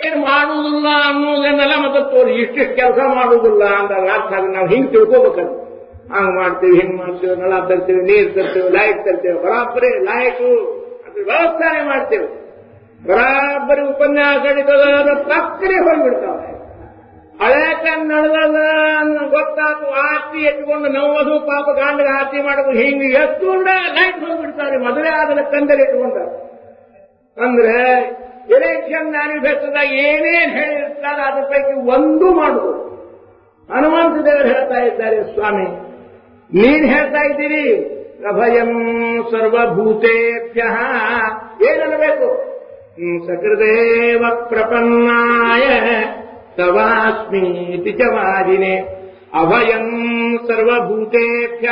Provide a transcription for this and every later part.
ಏನು ಮಾಡುವುದಿಲ್ಲ ಅನ್ನೋದನ್ನೆಲ್ಲ ಮತ್ತೆ ತೋರಿ ಇಷ್ಟಿಷ್ಟು ಕೆಲಸ ಮಾಡುವುದಿಲ್ಲ ಅಂದಾಗ ಅರ್ಥ ಆಗ ನಾವು ಹಿಂಗ್ ತಿಳ್ಕೋಬೇಕಲ್ಲ ಹಂಗ್ ಮಾಡ್ತೀವಿ ಹಿಂಗ್ ಮಾಡ್ತೀವಿ ನಳ ತರ್ತೀವಿ ನೀರ್ ತರ್ತೀವಿ ಲೈಟ್ ತರ್ತೀವಿ ಬರಾಬರಿ ಲೈಟು ಅದ್ರ ವ್ಯವಸ್ಥಾನೆ ಮಾಡ್ತೀವಿ ಬರಾಬರಿ ಉಪನ್ಯಾಸ ನಡೀತದ ತಕ್ಕನೆ ಹೋಗ್ಬಿಡ್ತಾವೆ ಹಳೆ ಕನ್ನಡದ ಗೊತ್ತಾತು ಆರ್ತಿ ಎತ್ಕೊಂಡು ನೋವುದು ಪಾಪ ಗಾಂಡಗ ಆರ್ತಿ ಮಾಡೋದು ಹಿಂಗೆ ಎತ್ಕೊಂಡ ಲೈಟ್ ಹೋಗ್ಬಿಡ್ತಾರೆ ಮದುವೆ ಆದ ಕಂದರಿ ಇಟ್ಕೊಂಡ ಅಂದ್ರೆ ಎಲೆಕ್ಷನ್ ಮ್ಯಾನಿಫೆಸ್ಟೋದಾಗ ಏನೇನ್ ಹೇಳಿರ್ತಾರೆ ಅದ್ರ ಪೈಕಿ ಒಂದು ಮಾಡುದು ಹನುಮಂತ ದೇವರು ಹೇಳ್ತಾ ಇದ್ದಾರೆ ಸ್ವಾಮಿ ನೀನ್ ಹೇಳ್ತಾ ಇದ್ದೀರಿ ಅಭಯಂ ಸರ್ವಭೂತೇಭ್ಯ ಏನನ್ನಬೇಕು ಹ್ಮ್, ಸಕೃದೇವ ಪ್ರಪನ್ನಾಯ ತವಾಸ್ಮೀತಿ ಚ ವಾದಿನೆ ಅಭಯಂ ಸರ್ವಭೂತೇಭ್ಯ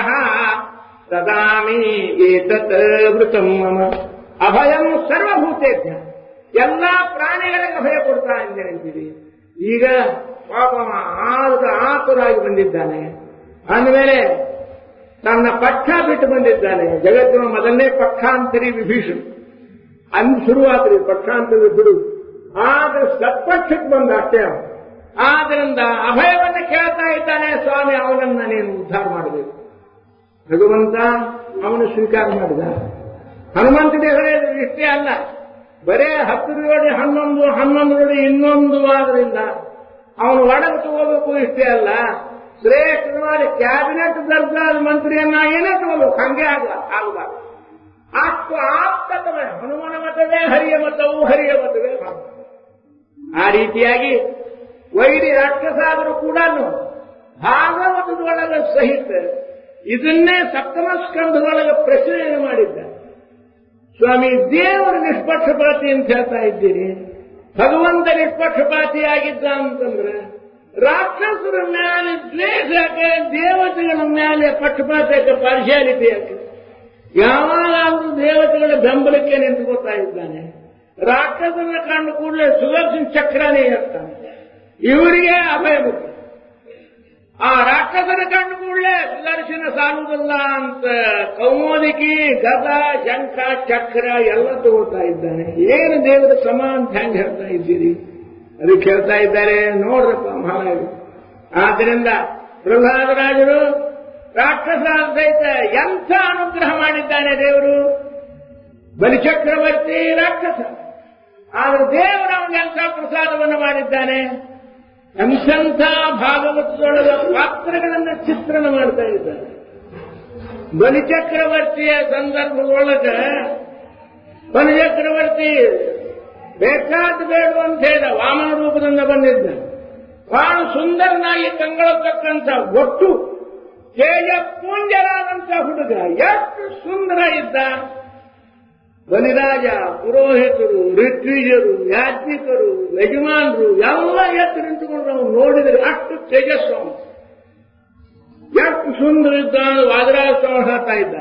ದದಾಮಿ ಏತತ್ ವೃತಂ ಮಮ ಅಭಯಂ ಸರ್ವಭೂತೇಭ್ಯ ಎಲ್ಲಾ ಪ್ರಾಣಿಗಳಿಗೆ ಅಭಯ ಕೊಡ್ತಾ ಇದ್ದೇನೆ ಅಂತೀರಿ ಈಗ ಪಾಪ ಆದ ಆತುರಾಗಿ ಬಂದಿದ್ದಾನೆ ಅಂದಮೇಲೆ ತನ್ನ ಪಕ್ಷ ಬಿಟ್ಟು ಬಂದಿದ್ದಾನೆ ಜಗತ್ತಿನ ಮೊದಲನೇ ಪಕ್ಷಾಂತರಿ ವಿಭೀಷಣ ಅಂದ್ ಶುರುವಾದ್ರಿ ಪಕ್ಷಾಂತರಿ ಬಿಡು ಆದ್ರೆ ಸತ್ಪಕ್ಷಕ್ಕೆ ಬಂದ ಅಷ್ಟೇ ಅವನು. ಆದ್ರಿಂದ ಅಭಯವನ್ನ ಕೇಳ್ತಾ ಇದ್ದಾನೆ ಸ್ವಾಮಿ ಅವನನ್ನ ನೀನು ಉದ್ಧಾರ ಮಾಡಬೇಕು ಭಗವಂತ ಅವನು ಸ್ವೀಕಾರ ಮಾಡಿದ ಹನುಮಂತ ದೇವರೇ ಇಷ್ಟೇ ಅಲ್ಲ ಬರೇ ಹತ್ತು ಜೋಡಿ ಹನ್ನೊಂದು ಹನ್ನೊಂದು ಜೋಡಿ ಇನ್ನೊಂದು ಆದ್ರಿಂದ ಅವನು ಒಳಗೆ ತಗೋಬೇಕು ಇಷ್ಟೇ ಅಲ್ಲ ಶ್ರೇಷ್ಠವಾದ ಕ್ಯಾಬಿನೆಟ್ ದರ್ಜಾದ ಮಂತ್ರಿಯನ್ನ ಏನೇ ತಗೋಬೇಕು ಹಂಗೆ ಆಗ ಆಗಬಾರ್ದು ಅಷ್ಟು ಆಪ್ತತವೇ ಹನುಮನ ಮತವೇ ಹರಿಯ ಮತವು ಹರಿಯ ಮತವೇ ಭಾವ. ಆ ರೀತಿಯಾಗಿ ವೈರಿ ರಾಕ್ಷಸಾದರೂ ಕೂಡ ಭಾಗವತದೊಳಗೆ ಸಹಿತ ಇದನ್ನೇ ಸಪ್ತಮ ಸ್ಕಂಧದೊಳಗೆ ಪ್ರಶ್ನೆ ಮಾಡಿದ್ದ ಸ್ವಾಮಿ ದೇವರು ನಿಷ್ಪಕ್ಷಪಾತಿ ಅಂತ ಹೇಳ್ತಾ ಇದ್ದೀರಿ ಭಗವಂತ ನಿಷ್ಪಕ್ಷಪಾತಿ ಆಗಿದ್ದ ಅಂತಂದ್ರೆ ರಾಕ್ಷಸರ ಮೇಲೆ ದ್ವೇಷ ಯಾಕೆ ದೇವತೆಗಳ ಮೇಲೆ ಪಕ್ಷಪಾತ ಯಾಕೆ ಪಾರ್ಶಾಲಿಟಿ ಯಾಕೆ ಯಾವಾಗಲೂ ದೇವತೆಗಳ ಬೆಂಬಲಕ್ಕೆ ನಿಂತುಕೊತಾ ಇದ್ದಾನೆ ರಾಕ್ಷಸನ ಕಂಡು ಕೂಡಲೇ ಸುದರ್ಶನ ಚಕ್ರನೇ ಇರ್ತಾನೆ ಇವರಿಗೆ ಅಭಯ ಮುಖ್ಯ ಆ ರಾಕ್ಷಸನ ಕಂಡು ಕೂಡಲೇ ಸುದರ್ಶನ ಸಾಲುವುದಿಲ್ಲ ಅಂತ ಕೌಮೋದಿಕಿ ಗದ ಶಂಖ ಚಕ್ರ ಎಲ್ಲ ತಗೋತಾ ಇದ್ದಾನೆ ಏನು ದೇವರ ಸಮ ಅಂತ ಹೆಂಗ್ ಹೇಳ್ತಾ ಇದ್ದೀರಿ ಅದಕ್ಕೆ ಹೇಳ್ತಾ ಇದ್ದಾರೆ ನೋಡ್ರಪ್ಪ ಮಹಾರಾಜ ಆದ್ರಿಂದ ಪ್ರಹ್ಲಾದರಾಜರು ರಾಕ್ಷಸ ಸಹಿತ ಎಂಥ ಅನುಗ್ರಹ ಮಾಡಿದ್ದಾನೆ ದೇವರು ಬಲಿಚಕ್ರವರ್ತಿ ರಾಕ್ಷಸ ಆದ್ರೆ ದೇವರು ಅವನಿಗೆ ಎಂಥ ಪ್ರಸಾದವನ್ನು ಮಾಡಿದ್ದಾನೆ ಎಂಥೆಂಥ ಭಾಗವತದೊಳಗ ಪಾತ್ರಗಳನ್ನ ಚಿತ್ರಣ ಮಾಡ್ತಾ ಇದ್ದಾರೆ ಬಲಿಚಕ್ರವರ್ತಿಯ ಸಂದರ್ಭದೊಳಗ ಬಲಿಚಕ್ರವರ್ತಿ ಬೇಕಾದ ಬೇಡ ಅಂತ ಹೇಳಿದ ವಾಮನ ರೂಪದಿಂದ ಬಂದಿದ್ದ ಬಹಳ ಸುಂದರನಾಗಿ ಕಂಗಳತಕ್ಕಂಥ ಒಟ್ಟು ತೇಜ ಪುಂಜರಾದಂಥ ಹುಡುಗ ಎಷ್ಟು ಸುಂದರ ಇದ್ದ ಬಲಿರಾಜ ಪುರೋಹಿತರು ಋತ್ವಿಜರು ಯಾಜ್ಞಿಕರು ಯಜಮಾನರು ಎಲ್ಲ ಎದ್ದು ನಿಂತುಕೊಂಡು ನಾವು ನೋಡಿದರೆ ಅಷ್ಟು ತೇಜಸ್ಸು ಅವನು. ಎಷ್ಟು ಸುಂದರ ಇದ್ದ ವಾದರಾಜ ಹೇಳ್ತಾ ಇದ್ದ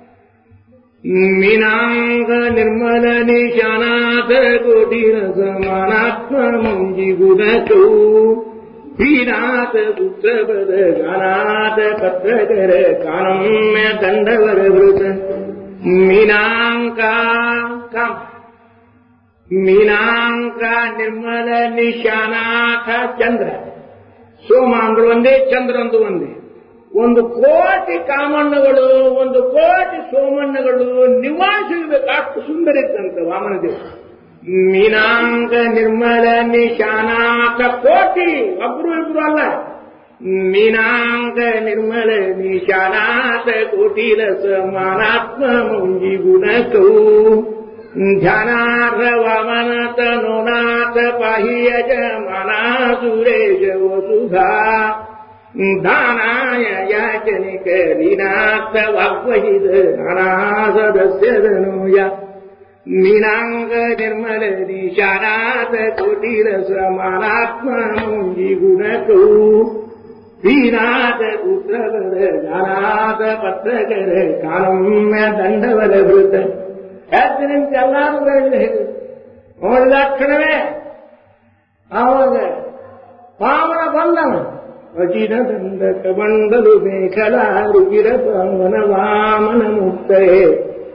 ಮೀನಾಂಗ ನಿರ್ಮಲ ನಿಶಾನಾಥ ಕೋಟಿರ ಸಮಾನಾತ್ಮ ಮಂಜಿ ಗುಣಕೌ ಪೀನಾಥ ಪುತ್ರಪದ ಗಾನಾಥ ಪತ್ರಕರ ಕಾನಮ್ಯ ದಂಡವರ ವೃತ ಮೀನಾಂಕ ಕಂ ಮೀನಾಂಕ ನಿರ್ಮಲ ನಿಶಾನಾಥ ಚಂದ್ರ ಸೋಮ ಅಂದ್ರೆ ಒಂದೇ ಚಂದ್ರ ಅಂದು ಒಂದೇ ಒಂದು ಕೋಟಿ ಕಾಮಣ್ಣಗಳು ಒಂದು ಕೋಟಿ ಸೋಮಣ್ಣಗಳು ನಿವಾಸಿಸಬೇಕು ಅಷ್ಟು ಸುಂದರ ಇತ್ತಂತ ವಾಮನದೇವ ಮೀನಾಂಕ ನಿರ್ಮಲ ನಿಶಾನಾಕ ಕೋಟಿ ಒಬ್ರು ಇಬ್ರು ಅಲ್ಲ ಮೀನಾಂಕ ನಿರ್ಮಲ ನಿಶಾನಾಥ ಕೋಟಿರ ಸಮಾನಾತ್ಮ ಮುಂಜಿ ಗುಣಕೌ ಧ್ಯಾನಾರ್ಹ ವಾಮನ ತನುನಾಥ ಪಾಹಿ ಯಜಮಾನಾ ಸುರೇಶ ವಸುಧಾ ದಾನಾಯ ಯಾಚನಿಕ ಲೀನಾಥ ವಾಗ್ವಹಿದ ನಾನಾ ಸದಸ್ಯದನೂಯ ಮೀನಾಂಗ ನಿರ್ಮಲ ನಿಶಾನಾಥ ಕೋಟಿರ ಸಮಾನಾತ್ಮ ಮುಂಜಿ ಗುಣಕೌ ಶ್ರೀನಾಥ ಪುತ್ರವರ ಗಾನಾಥ ಪತ್ರಕರ ಕಾಲಮ್ಯ ದಂಡವರ ವೃತ ಎದ್ದು ನಿಂತು ಎಲ್ಲಾರು ಹೇಳಿ ನೋಡಿದ ಕ್ಷಣವೇ ಆವಾಗ ಪಾವನ ಬಂದವ ಅಜಿನ ದಂಡಕ ಮಂಡಲು ಮೇಖಲಾ ರುಗಿರ ಪಾವನ ವಾಮನ ಮುಕ್ತಯೇ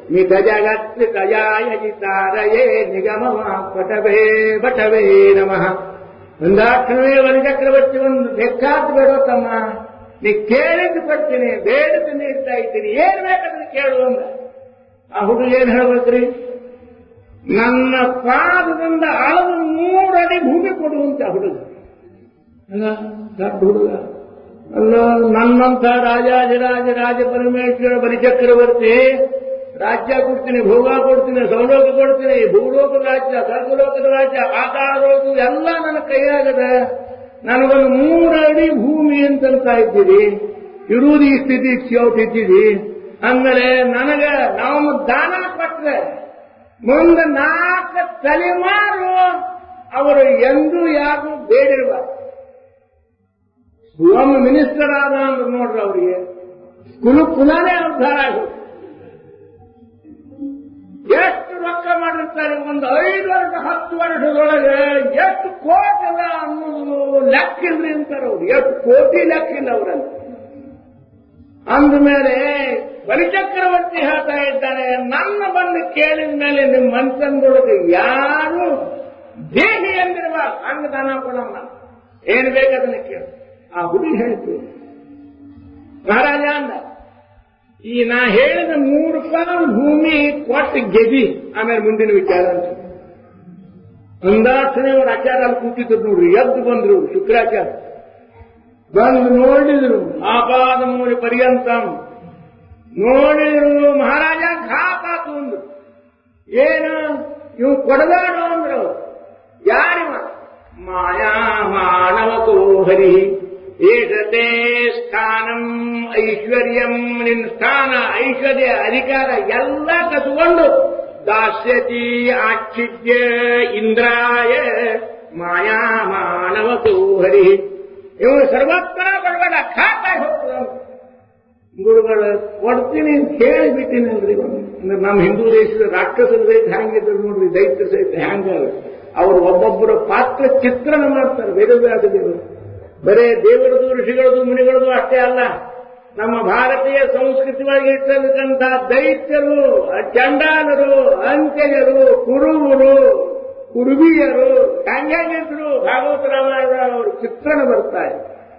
ಮಿತ ಜಗತ್ರಿತಯಾಯಜಿತಾರಯೇ ನಿಗಮ ಪಟವೇ ಬಟವೇ ನಮಃ ಒಂದಾಕ್ಷಣವೇ ವನಚಕ್ರವರ್ತಿ ಒಂದು ಬೇಕಾದ್ದು ಬೇಡ ತಮ್ಮ ನೀ ಕೇಳಿದ್ದು ಕೊಡ್ತೀನಿ ಬೇಡದ್ದು ನೀಡ್ತಾ ಇದ್ದೀನಿ ಏನ್ ಬೇಕಾದ್ರೆ ಕೇಳು ಅಂದ ಆ ಹುಡುಗ ಏನ್ ಹೇಳ್ಬೇಕ್ರಿ ನನ್ನ ಪಾದದಿಂದ ಅಳದು ಮೂರಡಿ ಭೂಮಿ ಕೊಡುವಂತ ಹುಡುಗ ಅಲ್ಲ ದೊಡ್ಡ ಹುಡುಗ ಅಲ್ಲ ನನ್ನಂಥ ರಾಜಾಜಿರಾಜ ರಾಜ ಪರಮೇಶ್ವರ ಬಲಿಚಕ್ರವರ್ತಿ ರಾಜ್ಯ ಕೊಡ್ತೀನಿ ಭೋಗ ಕೊಡ್ತೀನಿ ಸೌಲೋಕ ಕೊಡ್ತೀನಿ ಭೂಲೋಕದ ರಾಜ್ಯ ಸರ್ವಲೋಕದ ರಾಜ್ಯ ಆಕಾರಲೋಕ ಎಲ್ಲ ನನ್ನ ಕೈಯಾಗದ ನನಗೊಂದು ಮೂರು ಅಡಿ ಭೂಮಿ ಅಂತ ಇದ್ದೀರಿ ಇರುವುದು ಈ ಸ್ಥಿತಿ ಇದ್ದೀರಿ ಆಮೇಲೆ ನನಗ ನಾವು ದಾನ ಕೊಟ್ರೆ ಮುಂದೆ ನಾಲ್ಕು ತಲೆಮಾರು ಅವರು ಎಂದೂ ಯಾರು ಬೇಡಿರಬಾರ್ದು ಒಮ್ಮೆ ಮಿನಿಸ್ಟರ್ ಆದ ಅಂದ್ರೆ ನೋಡ್ರಿ ಅವರಿಗೆ ಕುಲು ಕುಲನೇ ಉದ್ಧಾರ ಆಗೋದು ಎಷ್ಟು ರೊಕ್ಕ ಮಾಡಿರ್ತಾರೆ ಒಂದು ಐದು ವರ್ಷ ಹತ್ತು ವರ್ಷದೊಳಗೆ ಎಷ್ಟು ಕೋಟಿ ಅದ ಅನ್ನೋದು ಲೆಕ್ಕಿಲ್ರಿ ಅಂತಾರೆ ಅವ್ರು ಎಷ್ಟು ಕೋಟಿ ಲೆಕ್ಕಿಲ್ಲ ಅವರಲ್ಲಿ ಅಂದಮೇಲೆ ಬಲಿಚಕ್ರವರ್ತಿ ಹೇಳ್ತಾ ಇದ್ದಾನೆ ನನ್ನ ಬಂದು ಕೇಳಿದ ಮೇಲೆ ನಿಮ್ಮ ಮನ್ಸಂದೊಳಗೆ ಯಾರು ದೇಹಿ ಎಂದಿರುವ ಹಂಗ ದಾನ ಕೊಡಮ್ಮ ಏನ್ ಬೇಕದನ್ನ ಕೇಳು ಆ ಹುಡುಗಿ ಹೇಳಿತು ಮಹಾರಾಜ ಅಂದ ಈ ನಾ ಹೇಳಿದ ಮೂರು ಪಾಲು ಭೂಮಿ ಕೊಟ್ಟು ಗೆದಿ ಆಮೇಲೆ ಮುಂದಿನ ವಿಚಾರ ಅಂತ ಅಂದಾಕ್ಷಣೆ ಅವ್ರ ಆಚಾರ ಅಲ್ಲಿ ಕೂತಿದ್ರು ನೋಡ್ರಿ ಎದ್ದು ಬಂದ್ರು ಶುಕ್ರಾಚಾರ್ಯ ಬಂದು ನೋಡಿದ್ರು ಆಪಾದ ಮೂರಿ ಪರ್ಯಂತಂ ನೋಡಿದ್ರು ಮಹಾರಾಜ ಘಾತಾತು ಅಂದ್ರು ಏನು ಇವು ಕೊಡಬೇಡ ಅಂದ್ರು ಯಾರಿವ ಮಾಯಾ ಮಾನವ ಕೋಹರಿ ಏಷತೆ ಸ್ಥಾನಂ ಐಶ್ವರ್ಯಂ ನಿನ್ ಸ್ಥಾನ ಐಶ್ವರ್ಯ ಅಧಿಕಾರ ಎಲ್ಲ ಕಸ್ಕೊಂಡು ದಾಸ್ಯತಿ ಆಕ್ಷಿಜ್ಯ ಇಂದ್ರಾಯ ಮಾಯಾ ಮಾನವ ಕೋಹರಿ ಇವನು ಸರ್ವತ್ರ ಬಡಬೇಡ ಖಾತಾಗಿ ಹೋಗ್ತದ ಗುರುಗಳು ಕೊಡ್ತೀನಿ ಅಂತ ಕೇಳಿಬಿಟ್ಟಿನಲ್ರಿ ಅಂದ್ರೆ ನಮ್ಮ ಹಿಂದೂ ದೇಶದ ರಾಕ್ಷಸರ ಸಹಿತ ಹೆಂಗಿದ್ರು ನೋಡ್ರಿ ದೈತ್ಯ ಸಹಿತ ಹೆಂಗ ಅವರು ಒಬ್ಬೊಬ್ಬರ ಪಾತ್ರ ಚಿತ್ರಣ ಮಾಡ್ತಾರೆ ವೇದವ್ಯಾಸ ದೇವರು ಬರೇ ದೇವರದು ಋಷಿಗಳದು ಮುನಿಗಳದು ಅಷ್ಟೇ ಅಲ್ಲ ನಮ್ಮ ಭಾರತೀಯ ಸಂಸ್ಕೃತಿ ಒಳಗೆ ಇರ್ತಕ್ಕಂಥ ದೈತ್ಯರು ಚಂಡಾಲರು ಅಂತ್ಯಜರು ಕುರುಬರು ಕುರುಬಿಯರು ಹೆಂಗಿದ್ರು ಭಾಗವತ ರಾಮಾಯಣ ಅವರು ಚಿತ್ರಣ ಬರ್ತಾರೆ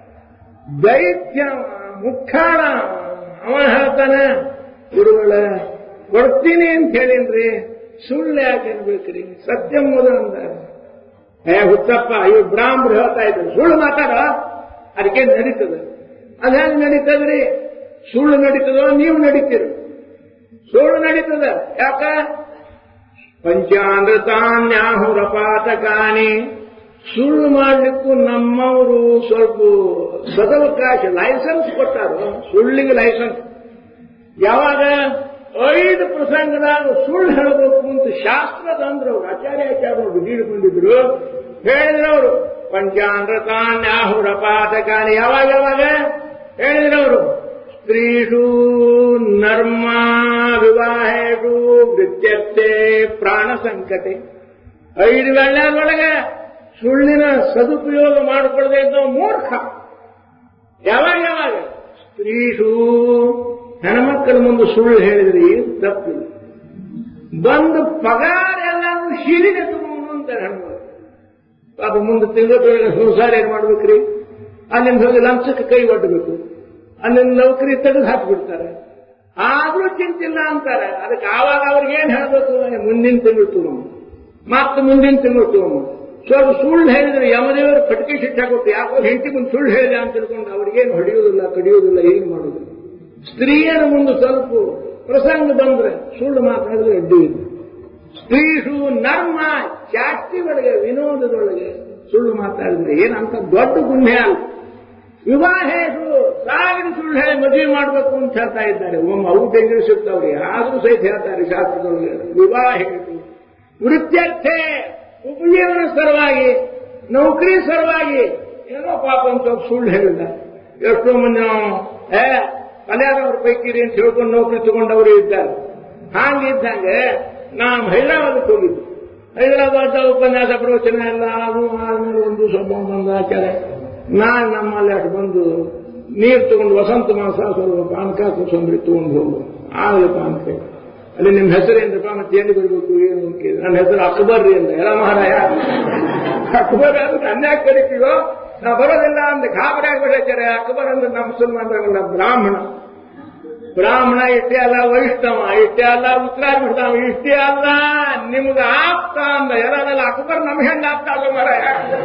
ದೈತ್ಯ ಮುಖಾಣ ಅವ ಹೇಳ್ತಾನೆ ಗುರುಗಳ ಕೊಡ್ತೀನಿ ಅಂತ ಹೇಳಿನ್ರಿ ಸುಳ್ಳು ಯಾಕೆ ಅನ್ಬೇಕ್ರಿ ಸತ್ಯ ಮೊದಲಂದ ಏ ಹುತ್ತಪ್ಪ ಇವ್ ಬ್ರಾಹ್ಮರು ಹೇಳ್ತಾ ಇದ್ರು ಸುಳ್ಳು ಮಾತಾಡ ಅದಕ್ಕೆ ನಡೀತದ ಅದ್ ಹೆಂಗ್ ನಡೀತದ್ರಿ ಸುಳ್ಳು ನಡೀತದೋ ನೀವು ನಡೀತೀರಿ ಸುಳ್ಳು ನಡೀತದ ಯಾಕ ಪಂಚಾಮೃತಾನ್ಯಾಹುರಪಾತಕಾನಿ ಸುಳ್ಳು ಮಾಡ್ಲಿಕ್ಕೂ ನಮ್ಮವರು ಸ್ವಲ್ಪ ಸದವಕಾಶ ಲೈಸೆನ್ಸ್ ಕೊಟ್ಟಾರು ಸುಳ್ಳಿಗೆ ಲೈಸೆನ್ಸ್ ಯಾವಾಗ ಐದು ಪ್ರಸಂಗದಾಗ ಸುಳ್ಳು ಹೇಳಬೇಕು ಅಂತ ಶಾಸ್ತ್ರದ ಅಂದ್ರೆ ಅವರು ಆಚಾರ್ಯ ಆಚಾರ್ಯರು ಹಿಡಿದುಕೊಂಡಿದ್ರು ಹೇಳಿದ್ರವರು ಪಂಚಾಮೃತಾನ್ಯಾಹುರಪಾತಕಾನಿ ಯಾವಾಗ ಯಾವಾಗ ಹೇಳಿದ್ರವರು ಸ್ತ್ರೀಷು ನರ್ಮ ವಿವಾಹೇಷು ವೃತ್ಯರ್ಥೆ ಪ್ರಾಣ ಸಂಕತೆ ಐದು ವೇಳೆಯೊಳಗೆ ಸುಳ್ಳಿನ ಸದುಪಯೋಗ ಮಾಡಿಕೊಳ್ಳದೆ ಇದ್ದ ಮೂರ್ಖ ಯಾವಾಗ ಯಾವಾಗ ಸ್ತ್ರೀಷು ಹೆಣ್ಮಕ್ಕಳ ಮುಂದೆ ಸುಳ್ಳು ಹೇಳಿದ್ರಿ ತಪ್ಪಿಲ್ಲ ಬಂದು ಪಗಾರ ಎಲ್ಲಾನು ಶಿರಿನ ತಗೊಂಡು ಅಂತಾರೆ ಹೆಣ್ಮಕ್ಳು ಪಾಪ ಮುಂದೆ ತಿಂಗಳ ಸಂಸಾರ ಏನ್ ಮಾಡ್ಬೇಕ್ರಿ ಅಲ್ಲಿಂದ ಹೋಗಿ ಲಂಚಕ್ಕೆ ಕೈ ಒಡ್ಡಬೇಕು ಅಲ್ಲಿಂದ ನೌಕರಿ ತೆಗೆದು ಹಾಕ್ಬಿಡ್ತಾರೆ ಆದ್ರೂ ಚಿಂತಿಲ್ಲ ಅಂತಾರೆ ಅದಕ್ಕೆ ಆವಾಗ ಅವ್ರಿಗೆ ಏನ್ ಹೇಳ್ಬೇಕು ಮುಂದಿನ ತಿಂಗಳು ತಗೊಂಡು ಮತ್ತೆ ಮುಂದಿನ ತಿಂಗಳು ತಗೊಂಡು ಸ್ವಲ್ಪ ಸುಳ್ಳು ಹೇಳಿದ್ರೆ ಯಮದೇವರು ಪಟಿಕೆ ಶಿಕ್ಷೆ ಕೊಟ್ಟು ಯಾಕೋ ಹೆಂಡತಿ ಮುಂದೆ ಸುಳ್ಳು ಹೇಳಿದೆ ಅಂತ ತಿಳ್ಕೊಂಡು ಅವ್ರಿಗೇನು ಹೊಡೆಯುವುದಿಲ್ಲ ಕಡಿಯುವುದಿಲ್ಲ ಏನು ಮಾಡುವುದಿಲ್ಲ ಸ್ತ್ರೀಯರ ಮುಂದೆ ಸ್ವಲ್ಪ ಪ್ರಸಂಗ ಬಂದ್ರೆ ಸುಳ್ಳು ಮಾತಾಡಿದ್ರೆ ಅಡ್ಡಿ ಇಲ್ಲ ಸ್ತ್ರೀಷು ನರ್ಮ ಜಾಸ್ತಿ ಒಳಗೆ ವಿನೋದದೊಳಗೆ ಸುಳ್ಳು ಮಾತಾಡಿದ್ರೆ ಏನಂತ ದೊಡ್ಡ ಗುಣ್ಯ ಅಲ್ಲ ವಿವಾಹೇಶು ಸಾವಿರ ಸುಳ್ಳು ಹೇಳಿ ಮದುವೆ ಮಾಡಬೇಕು ಅಂತ ಹೇಳ್ತಾ ಇದ್ದಾರೆ ಒಮ್ಮೆ ಅವು ಬೆಂಗಿರಿಸುತ್ತವ್ರಿ ಆದ್ರೂ ಸಹಿತ ಹೇಳ್ತಾರೆ ಶಾಸ್ತ್ರದೊಳಗೆ ವಿವಾಹೇಶು ವೃತ್ಯರ್ಥೆ ಉಪಜೀವನ ಸಲುವಾಗಿ ನೌಕರಿ ಸಲುವಾಗಿ ಏನೋ ಪಾಪ ಅಂತ ಸುಳ್ಳು ಹೇಳಿದ ಎಷ್ಟೋ ಮಂದಿ ನಾವು ಏ ಕಲ್ಯಾಣವ್ರ ಪೈಕಿರಿ ಅಂತ ಹೇಳ್ಕೊಂಡು ನೌಕರಿ ತಗೊಂಡವರು ಇದ್ದಾರೆ ಹಾಗಿದ್ದಂಗೆ ನಾನು ಹೈದರಾಬಾದಕ್ಕೆ ಹೋಗಿದ್ದು ಹೈದರಾಬಾದ್ ಉಪನ್ಯಾಸ ಪ್ರವಚನ ಎಲ್ಲ ಅದು ಆದ್ಮೇಲೆ ಒಂದು ಸಂಭವ ಬಂದ ಆಚಾರ ನಾನು ನಮ್ಮಲ್ಲಿ ಅಷ್ಟು ಬಂದು ನೀರು ತಗೊಂಡು ವಸಂತ ಮಾಸ ಸ್ವಲ್ಪ ಪಾನಕ ಕೋಸಂಬರಿ ತಗೊಂಡು ಹೋಗು ಆಗಲಿ ಪಾನಕ ಅಲ್ಲಿ ನಿಮ್ಮ ಹೆಸರೇನ್ರಪ್ಪ ಮತ್ತೆ ಎಲ್ಲಿ ಬರ್ಬೇಕು ಏನು ಅಂತ ಕೇಳಿದ್ರು. ನನ್ನ ಹೆಸರು ಅಕ್ಬರ್ ರೀ ಅಂತ ಎಲ್ಲ ಮಹಾರಾಯ ಅಕ್ಬರ್ ಅಂದ್ರೆ ಅನ್ಯಾಕ ಕರಿತೀವೋ ನಾ ಬರೋದಿಲ್ಲ ಅಂದ್ರೆ ಗಾಬರಿ ಆಗ್ಬಿಡಾಚಾರ ಅಕ್ಬರ್ ಅಂದ್ರೆ ನಮ್ಮ ಮುಸಲ್ಮಾನರಲ್ಲ ಬ್ರಾಹ್ಮಣ ಬ್ರಾಹ್ಮಣ ಇಷ್ಟೇ ಅಲ್ಲ ವೈಷ್ಣವ ಇಷ್ಟೇ ಅಲ್ಲ ಉತ್ತರಾಭಿಡ್ತಾವ ಇಷ್ಟೇ ಅಲ್ಲ ನಿಮ್ಗೆ ಆಪ್ತ ಅಂದ ಎಲ್ಲರೆಲ್ಲ ಅಕ್ಬರ್ ನಮ್ ಹೆಂಗ ಆಗ್ತಾ ಅಲ್ಲ ಮರಾಯ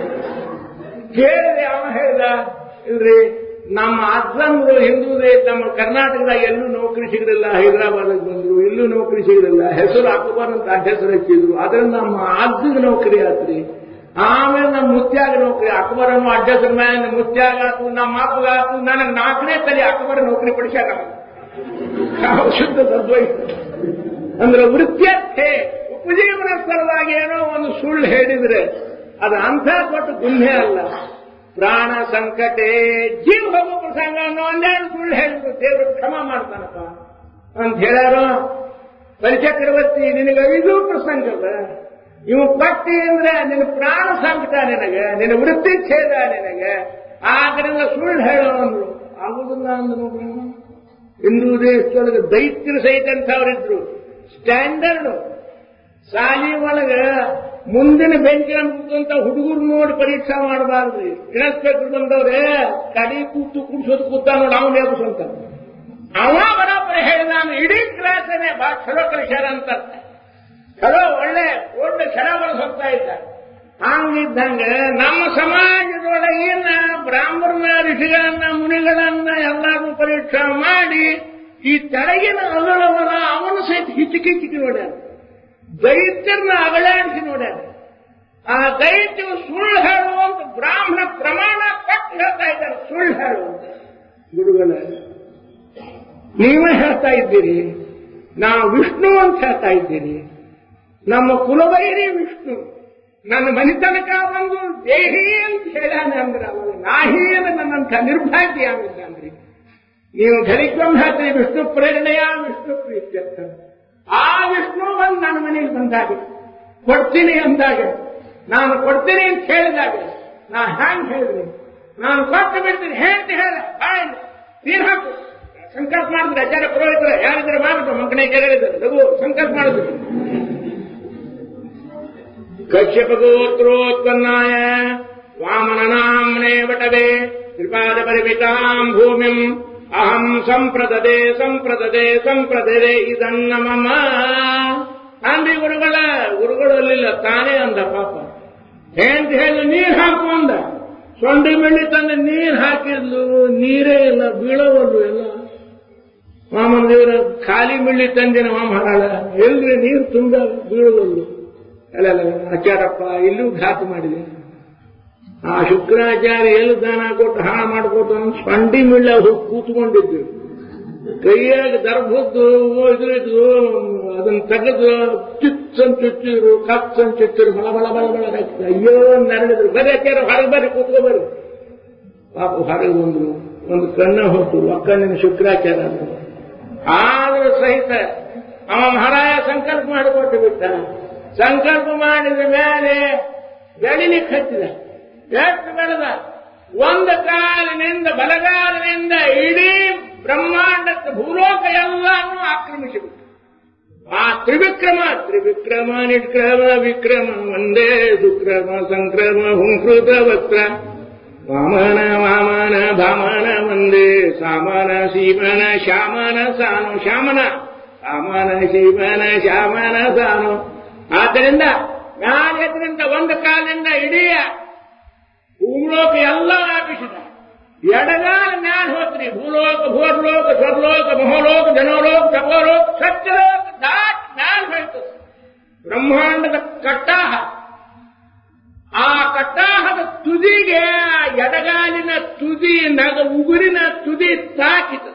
ಕೇಳಿದೆ ಅವ ಹೇಳ್ದ ಇಲ್ರಿ ನಮ್ಮ ಅಜ್ಜಂದ್ರು ಹಿಂದೂದೇ ನಮ್ಮ ಕರ್ನಾಟಕದಾಗ ಎಲ್ಲೂ ನೌಕರಿ ಸಿಗಲಿಲ್ಲ ಹೈದರಾಬಾದ್ಗೆ ಬಂದ್ರು ಇಲ್ಲೂ ನೌಕರಿ ಸಿಗಲಿಲ್ಲ ಹೆಸರು ಅಕ್ಬರ್ ಅಂತ ಹೆಸರು ಹಚ್ಚಿದ್ರು ಅದ್ರಿಂದ ನಮ್ಮ ಅಜ್ಜಗೆ ನೌಕರಿ ಆತ್ರಿ ಆಮೇಲೆ ನಮ್ಮ ಮುತ್ಯಾಗ ನೌಕರಿ ಅಕ್ಬರ್ ಅನ್ನೋ ಅಡ್ಡಸ್ರ ಮೇಲೆ ಮುತ್ಯಾಗ ಆತು ನಮ್ಮ ಅಪ್ಪಗ ಆತು ನನಗೆ ನಾಲ್ಕನೇ ತಲೆ ಅಕ್ಬರ್ ನೌಕರಿ ಪಡಿಸ್ಯಾರ ನಾವು ಶುದ್ಧ ತದ್ವೈ ಅಂದ್ರೆ ವೃತ್ಯರ್ಥೆ ಉಪಜೀವನ ಸಲುವಾಗಿ ಏನೋ ಒಂದು ಸುಳ್ಳು ಹೇಳಿದ್ರೆ ಅದು ಅಂಥ ಕೊಟ್ಟು ಗುನ್ಹೆ ಅಲ್ಲ ಪ್ರಾಣ ಸಂಕಟೆ ಜೀವ ಹೋಗೋ ಪ್ರಸಂಗ ಅನ್ನೋ ಒಂದೆರಡು ಸುಳ್ಳು ಹೇಳಿದ್ರು ದೇವರು ಕ್ಷಮ ಮಾಡ್ತಾನಪ್ಪ ಅಂತ ಹೇಳ್ಯಾರೋ ಪರಿಚಕ್ರವರ್ತಿ ನಿನಗೆ ಇದು ಪ್ರಸಂಗದ ಇವು ಪಟ್ಟಿ ಅಂದ್ರೆ ನಿನ್ನ ಪ್ರಾಣ ಸಂಕಟ ನಿನಗೆ ನಿನ್ನ ವೃತ್ತಿ ಛೇದ ನಿನಗೆ ಆದ್ರಿಂದ ಸುಳ್ಳು ಹೇಳೋ ಅಂದ್ರು ಆಗುದಿಲ್ಲ ಅಂದ್ರು ಹಿಂದೂ ದೇಶದೊಳಗೆ ದೈತ್ಯರು ಸಹಿತ ಅಂತವ್ರಿದ್ರು ಸ್ಟ್ಯಾಂಡರ್ಡ್ ಶಾಲಿ ಒಳಗ ಮುಂದಿನ ಬೆಂಚಿನ ಕೂತಂತ ಹುಡುಗರು ನೋಡಿ ಪರೀಕ್ಷಾ ಮಾಡಬಾರ್ದು ಇನ್ಸ್ಪೆಕ್ಟರ್ ಬಂದವ್ರೆ ಕಡಿ ಕೂತು ಕುಡ್ಸೋದು ಕೂತ ನೋಡಿ ಅವನು ಎಬ್ಸಂತ ಅವ ಬರೋಬ್ಬರಿ ಹೇಳಿದ ನಾನು ಇಡೀ ಕ್ಲಾಸನೇ ಬಹಳ ಚಲೋ ಕಲಿಸ್ಯಾರ ಅಂತ ಚಲೋ ಒಳ್ಳೆ ಒಳ್ಳೆ ಚೆನ್ನಾಗಿ ಹೋಗ್ತಾ ಇದ್ದ ಹಂಗಿದ್ದಂಗ ನಮ್ಮ ಸಮಾಜದೊಳಗಿನ ಬ್ರಾಹ್ಮಣನ ಋಷಿಗಳನ್ನ ಮುನಿಗಳನ್ನ ಎಲ್ಲರೂ ಪರೀಕ್ಷಾ ಮಾಡಿ ಈ ತೆಳಗಿನ ಅಗಳವನ ಅವನು ಸಹಿತ ಹಿಚಿಕಿಚಿಕಿ ನೋಡ್ಯಾರ ದೈತ್ಯರನ್ನ ಅಗಳಾಡಿಸಿ ನೋಡ್ಯಾರ ಆ ದೈತ್ಯ ಸುಳ್ಳು ಹೇಳುವಂತ ಬ್ರಾಹ್ಮಣ ಪ್ರಮಾಣ ಕೊಟ್ಟು ಹೇಳ್ತಾ ಇದ್ದಾರೆ ಸುಳ್ಳು ಹೇಳುವಂತ ಗುರುಗಳ ನೀವೇ ಹೇಳ್ತಾ ಇದ್ದೀರಿ ನಾವು ವಿಷ್ಣು ಅಂತ ಹೇಳ್ತಾ ಇದ್ದೀರಿ ನಮ್ಮ ಕುಲವೈರಿ ವಿಷ್ಣು ನನ್ನ ಮನಿತನಕ ಬಂದು ದೇಹಿ ಅಂತ ಹೇಳ್ಯಾನೆ ಅಂದ್ರೆ ಅವನು ನಾಹಿ ಅಂದ್ರೆ ನನ್ನಂಥ ನಿರ್ಭಾಗ್ಯ ಆಗಿದ್ದಾನ್ರಿ ನೀವು ಘರಿಕ್ರಮ ಹೇಳ್ತೀರಿ ವಿಷ್ಣು ಪ್ರೇರಣೆಯ ವಿಷ್ಣು ಪ್ರೀತ್ಯರ್ಥ ಆ ವಿಷ್ಣು ಬಂದು ನನ್ನ ಮನೆಗೆ ಬಂದಾಗ ಕೊಡ್ತೀನಿ ಅಂದಾಗ ನಾನು ಕೊಡ್ತೀನಿ ಅಂತ ಹೇಳಿದಾಗ ನಾ ಹ್ಯಾಂಗ್ ಹೇಳಿದ್ರಿ ನಾನು ಕೊಟ್ಟು ಬಿಡ್ತೀನಿ ಹೇಳ್ತಿ ಹೇಳ ಬಾಯ್ ನೀರು ಹಾಕು ಸಂಕಲ್ಪ ಮಾಡಿದ್ರೆ ಆಚಾರ್ಯ ಪುರೋಹಿತರ ಯಾರಿದ್ರೆ ಮಾಡಿದ್ರು ಮಂಕನೇ ಕೇಳಿದ್ರು ಲಘು ಸಂಕಲ್ಪ ಮಾಡಿದ್ರು ಕಶ್ಯಪ ಗೋತ್ರೋತ್ಪನ್ನಾಯ ವಾಮನ ನಾಮ್ನೇ ವಟವೆ ತ್ರಿಪಾದ ಪರಿಮಿತಾಂ ಭೂಮಿಂ ಅಹಂ ಸಂಪ್ರದದೆ ಸಂಪ್ರದದೆ ಸಂಪ್ರದದೆ ಇದನ್ನ ಮಮ ಅಂದ್ರಿ ಗುರುಗಳ ಗುರುಗಳು ಅಲ್ಲಿಲ್ಲ ತಾನೇ ಅಂದ ಪಾಪ ಏನ್ ಹೇಳಿ ನೀರ್ ಹಾಕು ಅಂದ ಸೊಂಡಿ ಬೆಳ್ಳಿ ತಂದೆ ನೀರ್ ಹಾಕಿದ್ಲು ನೀರೇ ಇಲ್ಲ ಬೀಳವಲ್ಲು ಎಲ್ಲ ಮಾಮನ ದೇವರ ಖಾಲಿ ಮಿಳ್ಳಿ ತಂದಿನ ಮಾಮ ಹಾಳ ಎಲ್ರಿ ನೀರು ತುಂಬ ಬೀಳುವಲ್ಲು ಅಲ್ಲ ಅಲ್ಲ ಆಚಾರಪ್ಪ ಇಲ್ಲೂ ಘಾತ ಮಾಡಿದೆ ಆ ಶುಕ್ರಾಚಾರ್ಯ ಎಲ್ಲಿ ದಾನ ಕೊಟ್ಟು ಹಾಳು ಮಾಡಿಕೊಟ್ಟು ಸೊಂಡಿ ಮಿಳ್ಳ ಹೋಗಿ ಕೂತ್ಕೊಂಡಿದ್ದು ಕೈಯಾಗ ದರ್ಭದ್ದು ಇದ್ರಿದ್ದು ಅದನ್ನ ತೆಗೆದು ಚಿಚ್ಚನ್ ಚುಚ್ಚಿರು ಕಚ್ಚನ್ ಚುಚ್ಚಿರು ಬಲ ಬಲ ಬಲ ಬಲ ರಕ್ತ. ಅಯ್ಯೋ ನರಳಿದ್ರು ಬರೀ ಆಚಾರ ಹೊರಗೆ ಬರ್ರಿ ಕೂತ್ಕೊ ಬರ್ರಿ ಪಾಪ ಹೊರಗೆ ಬಂದ್ರು ಒಂದು ಕಣ್ಣ ಹೊತ್ತು ಒಕ್ಕಣ್ಣಿನ ಶುಕ್ರಾಚಾರ ಅಂದ್ರು. ಆದ್ರೂ ಸಹಿತ ಅವ ಮಹಾರಾಯ ಸಂಕಲ್ಪ ಮಾಡಿಕೊಟ್ಟು ಬಿಟ್ಟ ಸಂಕಲ್ಪ ಮಾಡಿದ ಮೇಲೆ ಬೆಳಿಲಿಕ್ಕೆ ಹಚ್ಚಿದ ಎಷ್ಟು ಬೆಳೆದ ಒಂದು ಕಾಲಿನಿಂದ ಬಲಗಾಲಿನಿಂದ ಇಡೀ ಬ್ರಹ್ಮಾಂಡದ ಭೂಲೋಕ ಎಲ್ಲಾನು ಆಕ್ರಮಿಸಿಬಿಟ್ಟು ಆ ತ್ರಿವಿಕ್ರಮ ತ್ರಿವಿಕ್ರಮ ನಿಷ್ಕ್ರಮ ವಿಕ್ರಮ ಒಂದೇ ಸುಕ್ರಮ ಸಂಕ್ರಮ ಹುಂಕೃತ ವಕ್ರ ವಾಮನ ವಾಮನ ಭಾಮನ ಒಂದೇ ಸಾಮನ ಸೀಮನ ಶ್ಯಾಮನ ಸಾನು ಶ್ಯಾಮನ ಸಾಮನ ಶೀಮನ ಶ್ಯಾಮನ ಸಾನು ಆದ್ದರಿಂದ ಮ್ಯಾಲೆದ್ರಿಂದ ಒಂದು ಕಾಲಿನಿಂದ ಇಡೀ ಭೂಲೋಕ ಎಲ್ಲ ವ್ಯಾಪಿಸಿದ ಎಡಗಾಲ ಮ್ಯಾಲ ಹೋತ್ರಿ ಭೂಲೋಕ ಭೂರ್ಲೋಕ ಸ್ವರ್ಲೋಕ ಮಹೋಲೋಕ ಜನೋಲೋಕ ತಪೋಲೋಕ ಸತ್ಯಲೋಕ ದಾಟ್ ಮ್ಯಾಲ ಹೋಯ್ತು ಬ್ರಹ್ಮಾಂಡದ ಕಟ್ಟಾಹ ಆ ಕಟ್ಟಾಹದ ತುದಿಗೆ ಆ ಎಡಗಾಲಿನ ತುದಿ ನಗ ಉಗುರಿನ ತುದಿ ತಾಕಿತು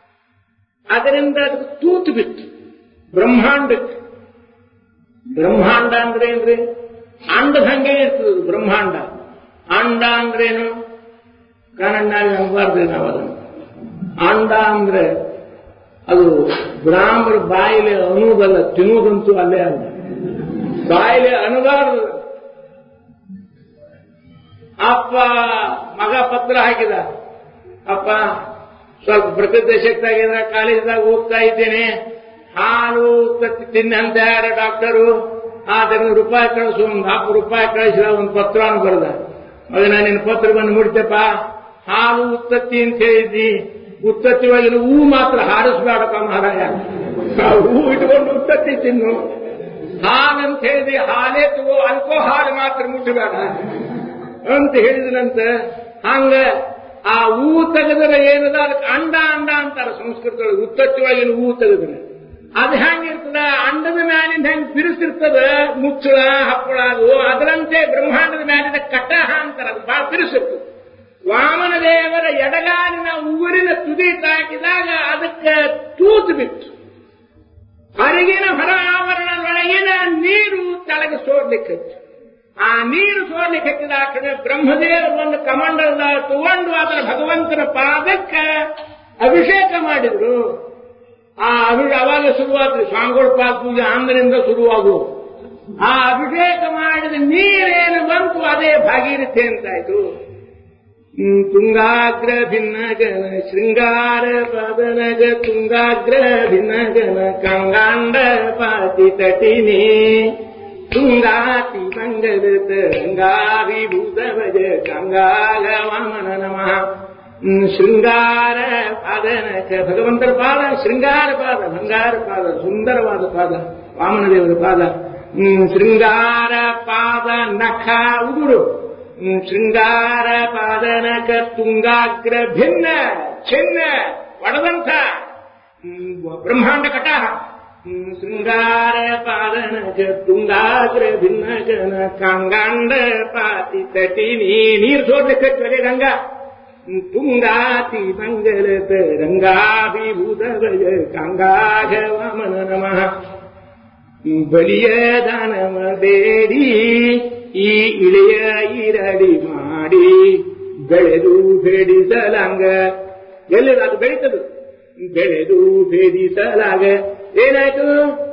ಅದರಿಂದ ಅದಕ್ಕೆ ತೂತು ಬಿತ್ತು ಬ್ರಹ್ಮಾಂಡಕ್ಕೆ ಬ್ರಹ್ಮಾಂಡ ಅಂದ್ರೆ ಏನ್ರಿ ಅಂಡದ ಹಂಗೆ ಇರ್ತದೆ ಬ್ರಹ್ಮಾಂಡ ಅಂಡ ಅಂದ್ರೇನು ಕನ್ನಡ ನಂಬಾರ್ದು ನಾವು ಅದನ್ನು ಅಂಡ ಅಂದ್ರೆ ಅದು ಬ್ರಾಹ್ಮರ ಬಾಯಿಲೆ ಅನ್ನುವುದಲ್ಲ ತಿನ್ನುವುದಂತೂ ಅಲ್ಲೇ ಅಲ್ಲ ಬಾಯಿಲೆ ಅನುಬಾರದು ಅಪ್ಪ ಮಗ ಪತ್ರ ಹಾಕಿದ ಅಪ್ಪ ಸ್ವಲ್ಪ ಪ್ರತಿದೇಶಕ್ಕಾಗಿದ್ರೆ ಕಾಲೇಜ್ದಾಗ ಹೋಗ್ತಾ ಇದ್ದೇನೆ ಹಾಲು ತತ್ತಿ ತಿನ್ನಂತ ಯಾರ ಡಾಕ್ಟರು ಆದ್ರೆ ರೂಪಾಯಿ ಕಳಿಸು ಒಂದು ನಾಲ್ಕು ರೂಪಾಯಿ ಕಳಿಸಿದ ಒಂದು ಪತ್ರವನ್ನು ಬರೆದ ಅದನ್ನ ನಿನ್ನ ಪತ್ರ ಬಂದು ಮುಡಿತಪ್ಪ ಹಾಲು ಉತ್ತತ್ತಿ ಅಂತ ಹೇಳಿದ್ದಿ ಉತ್ತತ್ತಿ ಒಳಗಿನ ಹೂ ಮಾತ್ರ ಹಾರಿಸ್ಬೇಡಪ್ಪ ಮಹಾರಾಯ ಆ ಹೂ ಇಟ್ಕೊಂಡು ಉತ್ತತ್ತಿ ತಿನ್ನು ಹಾಲಂತ ಹೇಳಿದ್ರಿ ಹಾಲೇ ತಗೋ ಅಲ್ಕೋ ಹಾಲು ಮಾತ್ರ ಮುಟ್ಟಬೇಡ ಅಂತ ಹೇಳಿದ್ರಂತ ಹಂಗ ಆ ಹೂ ತೆಗೆದ್ರೆ ಏನದ ಅದಕ್ಕೆ ಅಂಡ ಅಂಡ ಅಂತಾರ ಸಂಸ್ಕೃತದೊಳಗೆ ಉತ್ತತ್ತಿ ಒಳಗಿನ ಹೂ ತೆಗೆದ್ರೆ ಅದು ಹೆಂಗಿರ್ತದ ಅಂಡದ ಮ್ಯಾಲಿಂದ ಹೆಂಗ್ ಬಿರುಸಿರ್ತದ ಮುಚ್ಚಳ ಹಪ್ಪಳ ಅದು ಅದರಂತೆ ಬ್ರಹ್ಮಾಂಡದ ಮ್ಯಾಲಿನ ಕಟಹ ಅಂತಾರ ಅದು ಬಹಳ ಬಿರುಸಿರ್ತದೆ ವಾಮನ ದೇವರ ಎಡಗಾಲಿನ ಊರಿನ ತುದಿ ತಾಕಿದಾಗ ಅದಕ್ಕೆ ತೂತು ಬಿತ್ತು ಹೊರಗಿನ ಹೊರ ಆವರಣದೊಳಗಿನ ನೀರು ತೆಳಗೆ ಸೋರ್ಲಿಕ್ಕೆ ಆ ನೀರು ಸೋರ್ಲಿಕ್ಕೆ ಹಚ್ಚಿದ ಆ ಕಡೆ ಬ್ರಹ್ಮದೇವರು ಒಂದು ಕಮಂಡಲದ ತಗೊಂಡು ಅದರ ಭಗವಂತನ ಪಾದಕ್ಕೆ ಅಭಿಷೇಕ ಮಾಡಿದ್ರು ಆ ಅಭಿಷೇಕ ಅವಾಗ ಶುರುವಾದ್ರು ಸ್ವಾಮಿಗಳ ಪಾದ ಪೂಜೆ ಆಂಧ್ರದಿಂದ ಶುರುವಾಗುವ ಆ ಅಭಿಷೇಕ ಮಾಡಿದ ನೀರೇನು ಬಂತು ಅದೇ ಭಾಗೀರಥಿ ಅಂತಾಯ್ತು ಹ್ಮ್, ತುಂಗಾಗ್ರ ಭಿನ್ನಗನ ಶೃಂಗಾರ ಪದನಗ ತುಂಗಾಗ್ರ ಭಿನ್ನಗನ ಕಂಗಾಂಡ ಪಾತಿ ತಟಿನಿ ತುಂಗಾತಿ ಮಂಗಲ ತರಂಗಾಭಿಭೂತ ಭಜ ಕಂಗಾಲ ವಾಮನ ನಮಃ ಹ್ಮ್, ಶೃಂಗಾರ ಪಾದನಕ ಭಗವಂತರ ಪಾದ ಶೃಂಗಾರ ಪಾದ ಬಂಗಾರ ಪಾದ ಸುಂದರವಾದ ಪಾದ ವಾಮನ ದೇವರ ಪಾದ ಹ್ಮ್, ಶೃಂಗಾರ ಪಾದ ನಖ ಉಗುರು ಹ್ಮ್, ಶೃಂಗಾರ ಪಾದನಕ ತುಂಗಾಗ್ರ ಭಿನ್ನ ಚಿನ್ನ ಒಡದಂಥ ಹ್ಮ್, ಬ್ರಹ್ಮಾಂಡ ಕಟಾಹ ಹ್ಮ್, ಶೃಂಗಾರ ಪಾದನಕ ತುಂಗಾಗ್ರ ಭಿನ್ನ ಜನ ಕಾಂಗಾಂಡ ಪಾತಿ ತಟಿನಿ ನೀರು ಸೋರ್ಲಿಕ್ಕೆ ಚೊರೆ ಗಂಗಾ ಹ್ಮ್, ತುಂಗಾತಿ ಮಂಗಲ ರಂಗಾಭಿಭೂತ ಭಜ ಕಾಂಗಾಘ ವಾಮನ ನಮಃ ಬಲಿಯ ದಾನವ ಬೇಡಿ ಈ ಇಳೆಯ ಇರಡಿ ಮಾಡಿ ಬೆಳೆದು ಬೇಡಿಸಲಾಂಗ ಎಲ್ಲಿ ಅದು ಬೆಳೀತದು ಬೆಳೆದು ಭೇದಿಸಲಾಗ ಏನಾಯ್ತು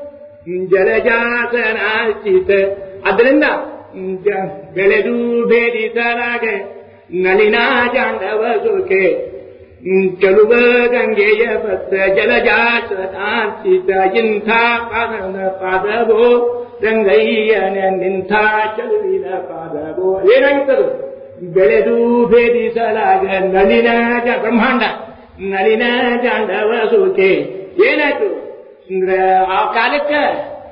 ಜಲಜಾಸನಾಚಿತ ಅದರಿಂದ ಜ- ಬೆಳೆದು ಭೇದಿಸಲಾಗ ನಳಿನಾ ಜಾಂಡವ ಸೋಕೆ ಚಲುವ ಗಂಗೆಯ ಭಕ್ತ ಜಲಜಾಸನಾಚಿತ ಇಂಥ ಪಾದನ ಪಾದವೋ ರಂಗಯ್ಯನ ನಿಂಥ ಚಲುವಿನ ಪಾದವೋ ಏನಾಗಿತ್ತದು ಬೆಳೆದು ಭೇದಿಸಲಾಗ ನಳಿನ ಜ- ಬ್ರಹ್ಮಾಂಡ ನಳಿನ ಜಾಂಡವ ಸೋಕೆ ಏನಾಯ್ತು ಅಂದ್ರೆ ಆ ಕಾಲಕ್ಕೆ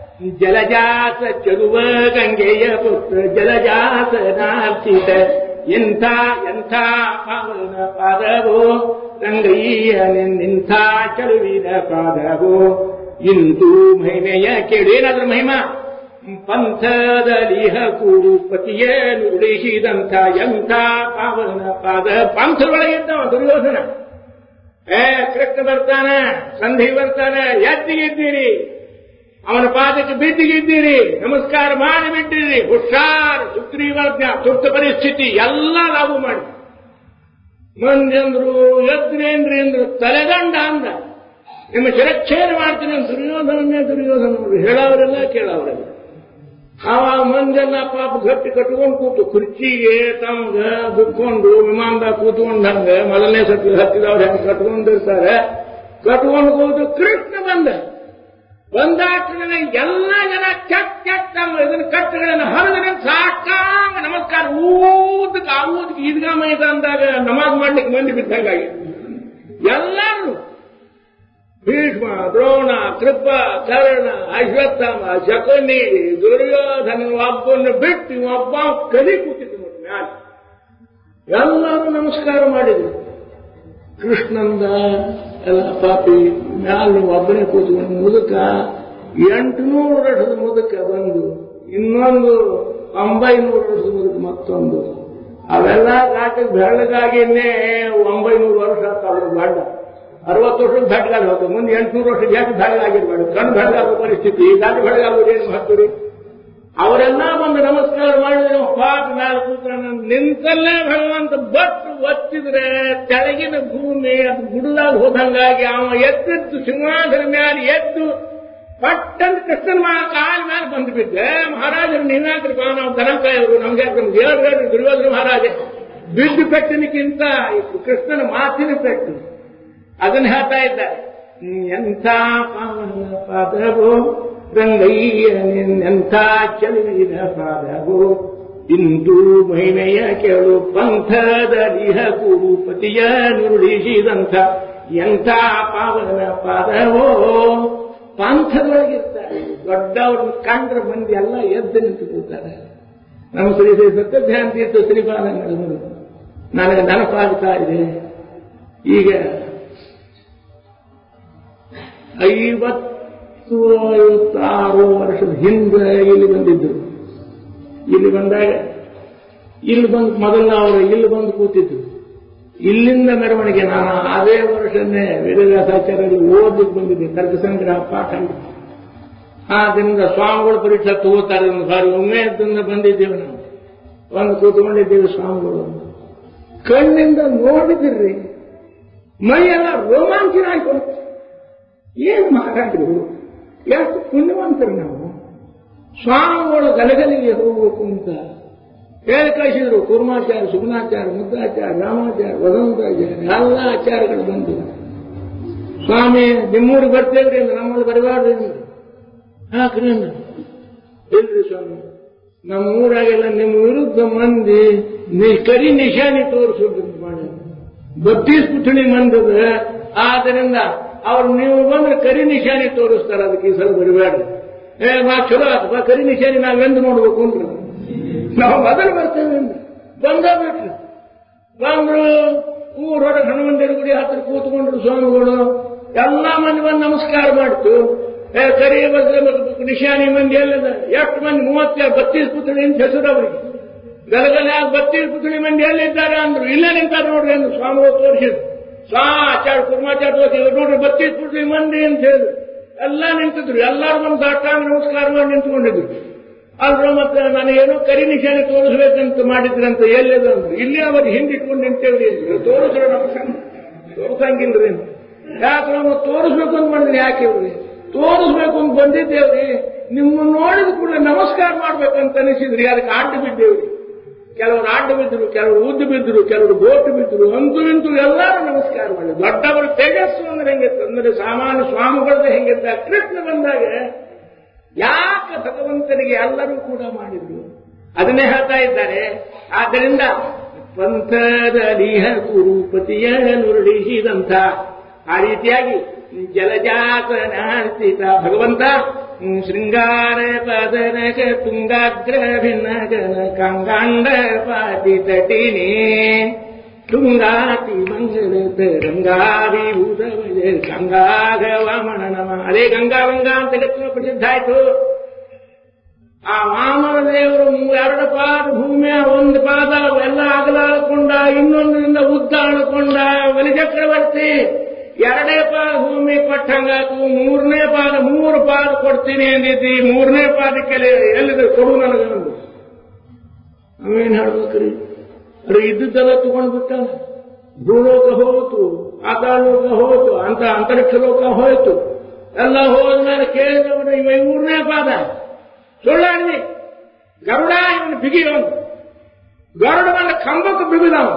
ಜಲಜಾತ ಚಲುವ ಗಂಗೆಯ ಪುತ್ರ ಜಲಜಾತ ನಾಚಿತ ಎಂಥ ಎಂಥ ಪಾವನ ಪಾದವೋ ರಂಗಯ್ಯ ನಿಂಥ ಚಲುವಿನ ಪಾದವೋ ಇಂದು ಮಹಿಮೆಯ ಕೇಳು ಏನಾದ್ರೂ ಮಹಿಮಾ ಪಂಥದಲಿಹ ಕೂಡು ಪತಿಯ ನುಡಿಸಿದಂಥ ಎಂಥ ಪಾವನ ಪಾದ ಪಂಥದೊಳಗಿದ್ದವ ದುರ್ಯೋಧನ ಏ ಕೃಷ್ಣ ಬರ್ತಾನೆ ಸಂಧಿ ಬರ್ತಾನೆ ಎದ್ದಿಗಿದ್ದೀರಿ ಅವನ ಪಾದಕ್ಕೆ ಬಿದ್ದಿಗಿದ್ದೀರಿ ನಮಸ್ಕಾರ ಮಾಡಿ ಬಿಟ್ಟಿರಿ ಹುಷಾರ್ ಸುಗ್ರೀವಜ್ಞ ತುರ್ತು ಪರಿಸ್ಥಿತಿ ಎಲ್ಲ ಲಾಭ ಮಾಡಿ ಮಂಜಂದ್ರು ಎದ್ರೇನ್ರಿ ಅಂದ್ರು ತಲೆದಂಡ ಅಂದ ನಿಮ್ಮ ಶಿರಚ್ಛೇದ ಮಾಡ್ತೀನಿ ಅಂತ ದುರ್ಯೋಧನನ್ನೇ ದುರ್ಯೋಧನ ಹೇಳೋರೆಲ್ಲ ಕೇಳೋರೆಲ್ಲ ಆವಾಗ ಮಂಜನ್ನ ಪಾಪ ಗಟ್ಟಿ ಕಟ್ಕೊಂಡು ಕೂತು ಕುರ್ಚಿಗೆ ತಮ್ಗ ಬಿಟ್ಕೊಂಡು ವಿಮಾನದಾಗ ಕೂತ್ಕೊಂಡಂಗ ಮೊದಲನೇ ಸತಿ ಹತ್ತಿದವ್ರು ಹೆಂಗ್ ಕಟ್ಕೊಂಡಿರ್ತಾರೆ ಕಟ್ಕೊಂಡು ಕೂತು ಕೃಷ್ಣ ಬಂದ ಬಂದಾಕ್ಷಣ ಎಲ್ಲ ಜನ ಕೆಟ್ಟ ಕೆಟ್ಟ ತಮ್ಮ ಇದನ್ನ ಕಟ್ಟುಗಳನ್ನ ಹರಿದ್ರೆ ಸಾಕಾಂಗ ನಮಸ್ಕಾರ ಊದಕ್ಕೆ ಆ ಊದಕ್ಕೆ ಈದ್ಗಾ ಮೈದಾನದಾಗ ನಮಾಜ್ ಮಾಡ್ಲಿಕ್ಕೆ ಮಂದಿ ಬಿದ್ದಂಗಾಗಿ ಎಲ್ಲರೂ ಭೀಷ್ಮ ದ್ರೋಣ ಕೃಪ ಕರ್ಣ ಅಶ್ವತ್ಥಾಮ ಶಕುನಿ ದುರ್ಯೋಧನ ಒಬ್ಬನ್ನು ಬಿಟ್ಟು ಒಬ್ಬ ಕಲಿ ಕೂತಿದ್ದು ನೋಡಿ ಮ್ಯಾಲ ಎಲ್ಲರೂ ನಮಸ್ಕಾರ ಮಾಡಿದ್ರು ಕೃಷ್ಣಂದ ಎಲ್ಲ ಪಾಪಿ ಮ್ಯಾಲ ನೀವು ಒಬ್ಬನೇ ಕೂತ್ಕೊಂಡು ಮುದುಕ ಎಂಟುನೂರು ವರ್ಷದ ಮುದುಕ ಬಂದು ಇನ್ನೊಂದು ಒಂಬೈನೂರು ವರ್ಷದ ಮುದುಕ ಮತ್ತೊಂದು ಅವೆಲ್ಲ ಘಾಟಕ್ಕೆ ಬೆಳ್ಳಗಾಗಿನೇ ಒಂಬೈನೂರು ವರ್ಷ ಅವ್ರ ಗಂಡ ಅರವತ್ತು ವರ್ಷದ ಬೆಟ್ಟಗಾಲ ಹೋಗ್ತದೆ ಮುಂದೆ ಎಂಟುನೂರು ವರ್ಷ ಜಾಸ್ತಿ ಬೆಳಗಾಗಿರ್ಬೇಡ ಕಣ್ಣು ಬೆಳಗಾಗೋ ಪರಿಸ್ಥಿತಿ ದಾಟಿ ಬೆಳಗಾಗೋದು ಏನು ಮಹತ್ವರಿ ಅವರೆಲ್ಲ ಬಂದು ನಮಸ್ಕಾರ ಮಾಡಿದ್ರೆ ಪಾಪ ಮೇಲೆ ಕೂತ್ಕೊಂಡು ನಿಂತಲ್ಲೇ ಭಗವಂತ ಬಟ್ಟು ಒತ್ತಿದ್ರೆ ತೆಳಗಿನ ಭೂಮಿ ಅದು ಗುಡ್ಲಾಗ ಹೋದಂಗಾಗಿ ಅವ ಎದ್ದಿದ್ದು ಸಿಂಹಾಸನ ಮೇಲೆ ಎದ್ದು ಪಟ್ಟಂತ ಕೃಷ್ಣನ ಮಾ ಕಾಲ ಮೇಲೆ ಬಂದು ಬಿದ್ದೆ ಮಹಾರಾಜರು ನೀವ್ಯಾಕ್ರಪ್ಪ ನಾವು ದನಕಾಯವರು ನಮ್ಗೆ ದೇವರುಗಳು ದುರ್ಯೋಧನ ಮಹಾರಾಜ ಬಿದ್ದು ಪೆಟ್ಟಿನಕ್ಕಿಂತ ಕೃಷ್ಣನ ಮಾತಿನ ಪೆಟ್ಟು ಅದನ್ನ ಹೇಳ್ತಾ ಇದ್ದಾರೆ ಎಂಥ ಪಾವನ ಪಾದವೋ ರಂಗಯ್ಯ ನಿನ್ನೆಂಥ ಚಲುವಿನ ಪಾದವೋ ಇಂದು ಮಹಿಮೆಯ ಕೇಳು ಪಂಥದಲಿಹ ಕುರುಪತಿಯ ನುಡಿಸಿದಂಥ ಎಂಥ ಪಾವನ ಪಾದವೋ ಪಂಥದೊಳಗಿರ್ತಾರೆ ದೊಡ್ಡವ್ರನ್ನ ಕಂಡ್ರ ಮಂದಿ ಎಲ್ಲ ಎದ್ದು ನಿಂತು ಕೂತಾರೆ ನಮ್ಮ ಶ್ರೀ ಶ್ರೀ ಸತ್ಯಧ್ಯಾನ ತೀರ್ಥ ಶ್ರೀಪಾದಂಗಳು ನನಗೆ ನೆನಪಾಗ್ತಾ ಇದೆ ಈಗ ಐವತ್ತು ಐವತ್ತಾರು ವರ್ಷದ ಹಿಂದೆ ಇಲ್ಲಿ ಬಂದಿದ್ದರು ಇಲ್ಲಿ ಬಂದಾಗ ಇಲ್ಲಿ ಬಂದು ಮೊದಲು ಅವರು ಇಲ್ಲಿ ಬಂದು ಕೂತಿದ್ರು ಇಲ್ಲಿಂದ ಮೆರವಣಿಗೆ ನಾನು ಅದೇ ವರ್ಷನೇ ವೇದವ್ಯಾಸಾಚಾರ್ಯರಿಗೆ ಓದಲಿಕ್ಕೆ ಬಂದಿದ್ದೆ ತರ್ಕ ಸಂಗ್ರಹ ಪಾಠ ಆದ್ದರಿಂದ ಸ್ವಾಮಿಗಳು ಪರೀಕ್ಷೆ ತಗೋತಾರೆ ಒಂದು ಬಾರಿ ಒಮ್ಮೆ ಅದನ್ನ ಬಂದಿದ್ದೇವೆ ನಾವು ಒಂದು ಕೂತ್ಕೊಂಡಿದ್ದೇವೆ ಸ್ವಾಮಿಗಳು ಕಣ್ಣಿಂದ ನೋಡಿದಿರ್ರಿ ಮೈಯೆಲ್ಲ ರೋಮಾಂಚನ ಆಯ್ತು ಏನು ಮಾತಾಡಿದ್ರು ಎಷ್ಟು ಪುಣ್ಯವಂತರು ನಾವು ಸ್ವಾಮಿಗಳು ಗಲಗಲಿಗೆ ಹೋಗ್ಬೇಕು ಅಂತ ಹೇಳಿ ಕಳಿಸಿದ್ರು ಕೂರ್ಮಾಚಾರ್ಯ ಸುಗುಣಾಚಾರ್ಯ ಮುದ್ದಾಚಾರ್ಯ ರಾಮಾಚಾರ್ಯ ವದಂತಾಚಾರ್ಯ ಎಲ್ಲ ಆಚಾರ್ಯಗಳು ಬಂದು ಸ್ವಾಮಿ ನಿಮ್ಮೂರಿಗೆ ಬರ್ತೇವ್ರಿ ಅಂದ್ರೆ ನಮ್ಮಲ್ಲಿ ಬರಬಾರ್ದು ಅಂದ್ರೆ ಹಾಕ್ರಿ ಅಂದ್ರೆ ಇಲ್ರಿ ಸ್ವಾಮಿ ನಮ್ಮ ಊರಾಗೆಲ್ಲ ನಿಮ್ಮ ವಿರುದ್ಧ ಮಂದಿ ನೀ ಕರಿ ನಿಶಾನಿ ತೋರಿಸೋದು ಮಾಡಿ ಬತ್ತೀಸ್ ಪುಠಣಿ ಮಂದದ ಆದ್ದರಿಂದ ಅವ್ರು ನೀವು ಬಂದ್ರೆ ಕರಿ ನಿಶಾನಿ ತೋರಿಸ್ತಾರೆ ಅದಕ್ಕೆ ಈ ಸಲ ಬರಬೇಡ್ರಿ ಏ ಮಾ ಚಲೋ ಆಯ್ತು ಬಾ ಕರಿ ನಿಶಾನಿ ನಾವೆಂದು ನೋಡ್ಬೇಕು ಅಂದ್ರೆ ನಾವು ಮೊದಲು ಬರ್ತೇವೆ ಅಂದ್ರೆ ಬಂದಾಗ್ಬಿಟ್ರು ಬಂದ್ರು ಊರೊಳಗೆ ಹನುಮಂದಿರ ಗುಡಿ ಹತ್ರ ಕೂತ್ಕೊಂಡ್ರು ಸ್ವಾಮಿಗಳು ಎಲ್ಲ ಮಂದಿ ಬಂದು ನಮಸ್ಕಾರ ಮಾಡ್ತು ಏ ಕರಿ ನಿಶಾನಿ ಮಂದಿ ಎಲ್ಲದ ಎಷ್ಟು ಮಂದಿ ಮೂವತ್ತೇಳು ಬತ್ತೀಸ್ ಪುತ್ಳಿ ಅಂತ ಹೆಸರು ಅವರಿಗೆ ಗಲಗಲ ಬತ್ತೀಸ್ ಪುತ್ಳಿ ಮಂದಿ ಎಲ್ಲಿದ್ದಾರೆ ಅಂದ್ರು ಇಲ್ಲೇ ನಿಂತಾರೆ ನೋಡ್ರಿ ಅಂದ್ರು ಸ್ವಾಮಿಗಳು ತೋರಿಸಿದ್ರು ಸ್ವಾ ಆಚಾರ ಕುರ್ಮಾಚಾರ ತೋರಿಸಿ ನೋಡ್ರಿ ಬತ್ತೀಸ್ ಪುತ್ಳಿ ಮಂದಿ ಅಂತ ಹೇಳಿದ್ರು ಎಲ್ಲ ನಿಂತಿದ್ರು ಎಲ್ಲರೂ ಬಂದು ಸಾಷ್ಟಾಂಗ ನಮಸ್ಕಾರ ಮಾಡಿ ನಿಂತ್ಕೊಂಡಿದ್ರು ಆದ್ರೂ ಮತ್ತೆ ನಾನು ಏನೋ ಕರಿ ನಿಶಾನೆ ತೋರಿಸ್ಬೇಕಂತ ಮಾಡಿದ್ರಂತ ಎಲ್ಲಿದೆ ಅಂದ್ರೆ ಇಲ್ಲಿ ಅವ್ರಿಗೆ ಹಿಂದಿಟ್ಕೊಂಡು ನಿಂತೇವ್ರಿ ತೋರಿಸ್ರೆ ನಮಸ್ಕಾರ ತೋರ್ಸಂಗಿಲ್ರಿ ಯಾಕೆ ನಾವು ತೋರಿಸ್ಬೇಕು ಅಂತ ಮಾಡಿದ್ರೆ ಯಾಕೆ ಇವ್ರಿ ತೋರಿಸ್ಬೇಕು ಅಂತ ಬಂದಿದ್ದೇವ್ರಿ ನಿಮ್ಮ ನೋಡಿದ ಕೂಡಲೇ ನಮಸ್ಕಾರ ಮಾಡ್ಬೇಕಂತ ಅನಿಸಿದ್ರಿ ಅದಕ್ಕೆ ಅಡ್ಡ ಬಿದ್ದೇವ್ರಿ ಕೆಲವರು ಅಡ್ಡ ಬಿದ್ದರು ಕೆಲವರು ಉದ್ದು ಬಿದ್ದರು ಕೆಲವರು ಬೋಟ್ ಬಿದ್ದರು ಅಂತೂ ಇಂತೂ ಎಲ್ಲರೂ ನಮಸ್ಕಾರ ಮಾಡಿ ದೊಡ್ಡವರು ತೇಜಸ್ಸು ಅಂದ್ರೆ ಹೆಂಗಿತ್ತು ಅಂದ್ರೆ ಸಾಮಾನ್ಯ ಸ್ವಾಮಿಗಳದ್ದು ಹೆಂಗಿತ್ತ ಕೃಷ್ಣ ಬಂದಾಗ ಯಾಕೆ ಭಗವಂತನಿಗೆ ಎಲ್ಲರೂ ಕೂಡ ಮಾಡಿದ್ರು ಅದನ್ನೇ ಹೇಳ್ತಾ ಇದ್ದಾರೆ ಆದ್ದರಿಂದ ಪಂಥದಲಿಹ ಕುರುಪತಿಯ ನುರುಳಿಸಿದಂಥ ಆ ರೀತಿಯಾಗಿ ಜಲಜಾತನಾರ್ಚಿತ ಭಗವಂತ ಶೃಂಗಾರ ಪದನಕ ತುಂಗಾಗ್ರ ಭಿನ್ನಗನ ಕಂಗಾಂಡ ಪಾತಿ ತಟಿನೇ ತುಂಗಾತಿ ಮಂಗಲ ತರಂಗಾಭಿಭೂತ ಗಂಗಾಗ ವಾಮನ ನಮ ಅದೇ ಗಂಗಾ ಗಂಗಾ ಅಂತ ಜಗತ್ತಿನ ಪ್ರಸಿದ್ಧ ಆಯ್ತು ಆ ವಾಮನ ದೇವರು ಎರಡು ಪಾದ ಭೂಮಿಯ ಒಂದು ಪಾದ ಎಲ್ಲ ಅಗಲಾಡ್ಕೊಂಡ ಇನ್ನೊಂದರಿಂದ ಉದ್ದ ಆಳ್ಕೊಂಡ ಬಲಿಚಕ್ರವರ್ತಿ ಎರಡನೇ ಪಾದ ಭೂಮಿ ಕೊಟ್ಟಂಗಾತು ಮೂರನೇ ಪಾದ ಮೂರು ಪಾದ ಕೊಡ್ತೀನಿ ಅಂದಿದ್ದಿ ಮೂರನೇ ಪಾದಕ್ಕೆ ಎಲ್ಲಿದೆ ಕೊಡು ನನಗಂದು ಅವೇನ್ ಹೇಳ್ಬೇಕ್ರಿ ಅದು ಇದ್ದದ್ದೆಲ್ಲ ತಗೊಂಡು ಬಿಟ್ಟ ಭೂಲೋಕ ಹೋಯ್ತು ಆಕಾಶಲೋಕ ಹೋಯ್ತು ಅಂತ ಅಂತರಿಕ್ಷ ಲೋಕ ಹೋಯ್ತು ಎಲ್ಲ ಹೋದ್ಮೇಲೆ ಕೇಳಿದವನು ಇವ ಮೂರನೇ ಪಾದ ಸುಳ್ಳಾಡ್ನಿ ಗರುಡ ಇವನು ಬಿಗಿಯವನು ಗರುಡ ಬಂದ ಕಂಬಕ್ಕೆ ಬಿಗಿದವ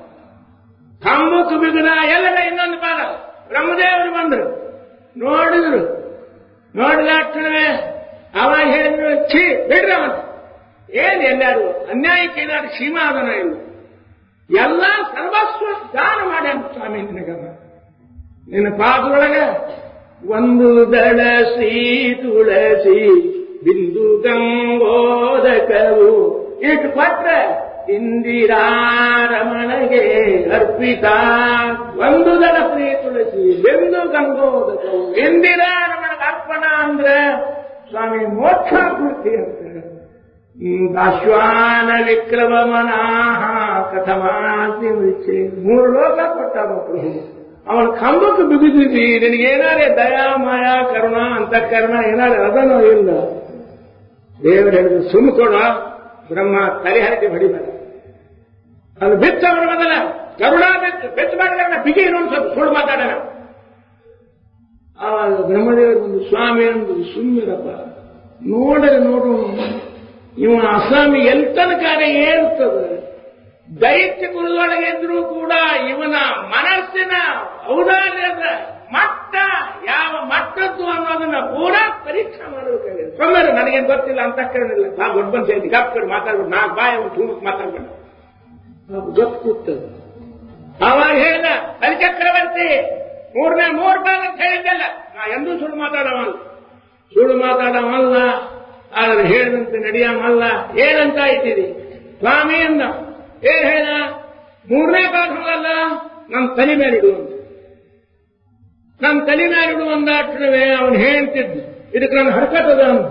ಕಂಬಕ್ಕೆ ಬಿಗಿದ ಎಲ್ಲದ ಇನ್ನೊಂದು ಪಾದ ಬ್ರಹ್ಮದೇವರು ಬಂದರು ನೋಡಿದ್ರು ನೋಡಿದ ತಕ್ಷಣವೇ ಅವ ಹೇಳಿದ್ರು ಛೀ ಬಿಡ್ರಿ ಅವನು ಏನ್ ಎಲ್ಲಾರು ಅನ್ಯಾಯಕ್ಕೆ ಏನಾದ್ರು ಸೀಮಾದನ ಇಲ್ಲ ಎಲ್ಲ ಸರ್ವಸ್ವ ದಾನ ಮಾಡ್ಯಾನ ಸ್ವಾಮಿ ನಿನಗದ ನಿನ್ನ ಪಾದದೊಳಗ ಒಂದು ದಳ ಶ್ರೀ ತುಳಸಿ ಬಿಂದು ಗಂಗೋದಕವು ಇಟ್ಟು ಕೊಟ್ರೆ ಇಂದಿರಾರಮಣಗೆ ಅರ್ಪಿತ ಒಂದು ದಳ ಶ್ರೀ ತುಳಸಿ ಬಿಂದು ಗಂಗೋದಕವು ಇಂದಿರಾರಮಣಗೆ ಅರ್ಪಣ ಅಂದ್ರೆ ಸ್ವಾಮಿ ಮೋಕ್ಷ ಪೂರ್ತಿ ಅಂತ ದಾಶ್ವಾನ ವಿಕ್ರಮ ಮನಾಹ ಕಥಮಾಸಿ ಮುಚ್ಚೆ ಮೂರು ಲೋಕ ಕೊಟ್ಟ ಪ್ರಭು ಅವನ ಕಂಬಕ್ಕೆ ಬಿಗಿದಿದ್ದಿ ನಿನಗೇನಾರೇ ದಯಾ ಮಾಯಾ ಕರುಣ ಅಂತ ಕರ್ಣ ಏನಾರೇ ಅದನೋ ಇಲ್ಲ ದೇವರು ಹೇಳಿದ್ರು ಸುಮ್ಮ ಕೊಡ ಬ್ರಹ್ಮ ತಲೆ ಹರಕೆ ಹೊಡಿಬೇಡ ಅದು ಬಿಚ್ಚ ಅವರ ಮೊದಲ ಕರುಣ ಬೆಚ್ಚ ಬೆಚ್ಚ ಮಾಡಿದ ಬಿಗಿ ಇನ್ನೊಂದು ಸ್ವಲ್ಪ ಸುಳ್ಳು ಮಾತಾಡೋಣ ಆವಾಗ ಬ್ರಹ್ಮದೇವರು ಒಂದು ಸ್ವಾಮಿ ಒಂದು ಸುಮ್ಮನಿರಪ್ಪ ನೋಡರೆ ನೋಡು ಇವ ಅಸ್ವಾಮಿ ಎಲ್ ತನಕ ಏರ್ತದೆ ದೈತ್ಯ ಕುಲದೊಳಗೆ ಇದ್ರೂ ಕೂಡ ಇವನ ಮನಸ್ಸಿನ ಔದಾರ್ಯದ ಮಟ್ಟ ಯಾವ ಮಟ್ಟದ್ದು ಅನ್ನೋದನ್ನ ಪೂರಾ ಪರೀಕ್ಷೆ ಮಾಡಬೇಕಾಗಿದೆ ಸೊಮ್ಮರು ನನಗೇನು ಗೊತ್ತಿಲ್ಲ ಅಂತ ಕೇಳಿಲ್ಲ ನಾ ದೊಡ್ಡ ಬಂದು ಗಪ್ಪ ಮಾತಾಡ್ಬಿಟ್ಟು ನಾಲ್ಕು ಬಾಯಿ ಒಂದು ತುಮಕ್ ಮಾತಾಡ್ಬೇಡ ಗೊತ್ತಿರ್ತದೆ ಅವಾಗ ಹೇಳ್ದ ಬಲಿಚಕ್ರವರ್ತಿ ಮೂರನೇ ಮೂರು ಭಾಗ ಅಂತ ಹೇಳಿದ್ದಲ್ಲ ನಾ ಎಂದೂ ಸುಳ್ಳು ಮಾತಾಡವಲ್ಲ ಸುಳ್ಳು ಮಾತಾಡವಲ್ಲ ಆದ್ರೆ ಹೇಳಿದಂತೆ ನಡೆಯಮಲ್ಲ ಏನಂತ ಇದ್ದೀರಿ ಸ್ವಾಮಿ ಅಂದ ಏನ್ ಹೇಳ ಮೂರನೇ ಭಾಗವಲ್ಲ ನನ್ನ ತಲೆ ಮೇಲೆ ಇಡುವಂತ ನನ್ನ ತಲೆ ಮೇಲೆ ಇಡುವಂದಾಕ್ಷಣವೇ ಅವನು ಹೇಳ್ತಿದ್ದ ಇದಕ್ಕೆ ನನ್ನ ಹರ್ಕತ್ತದ ಅಂತ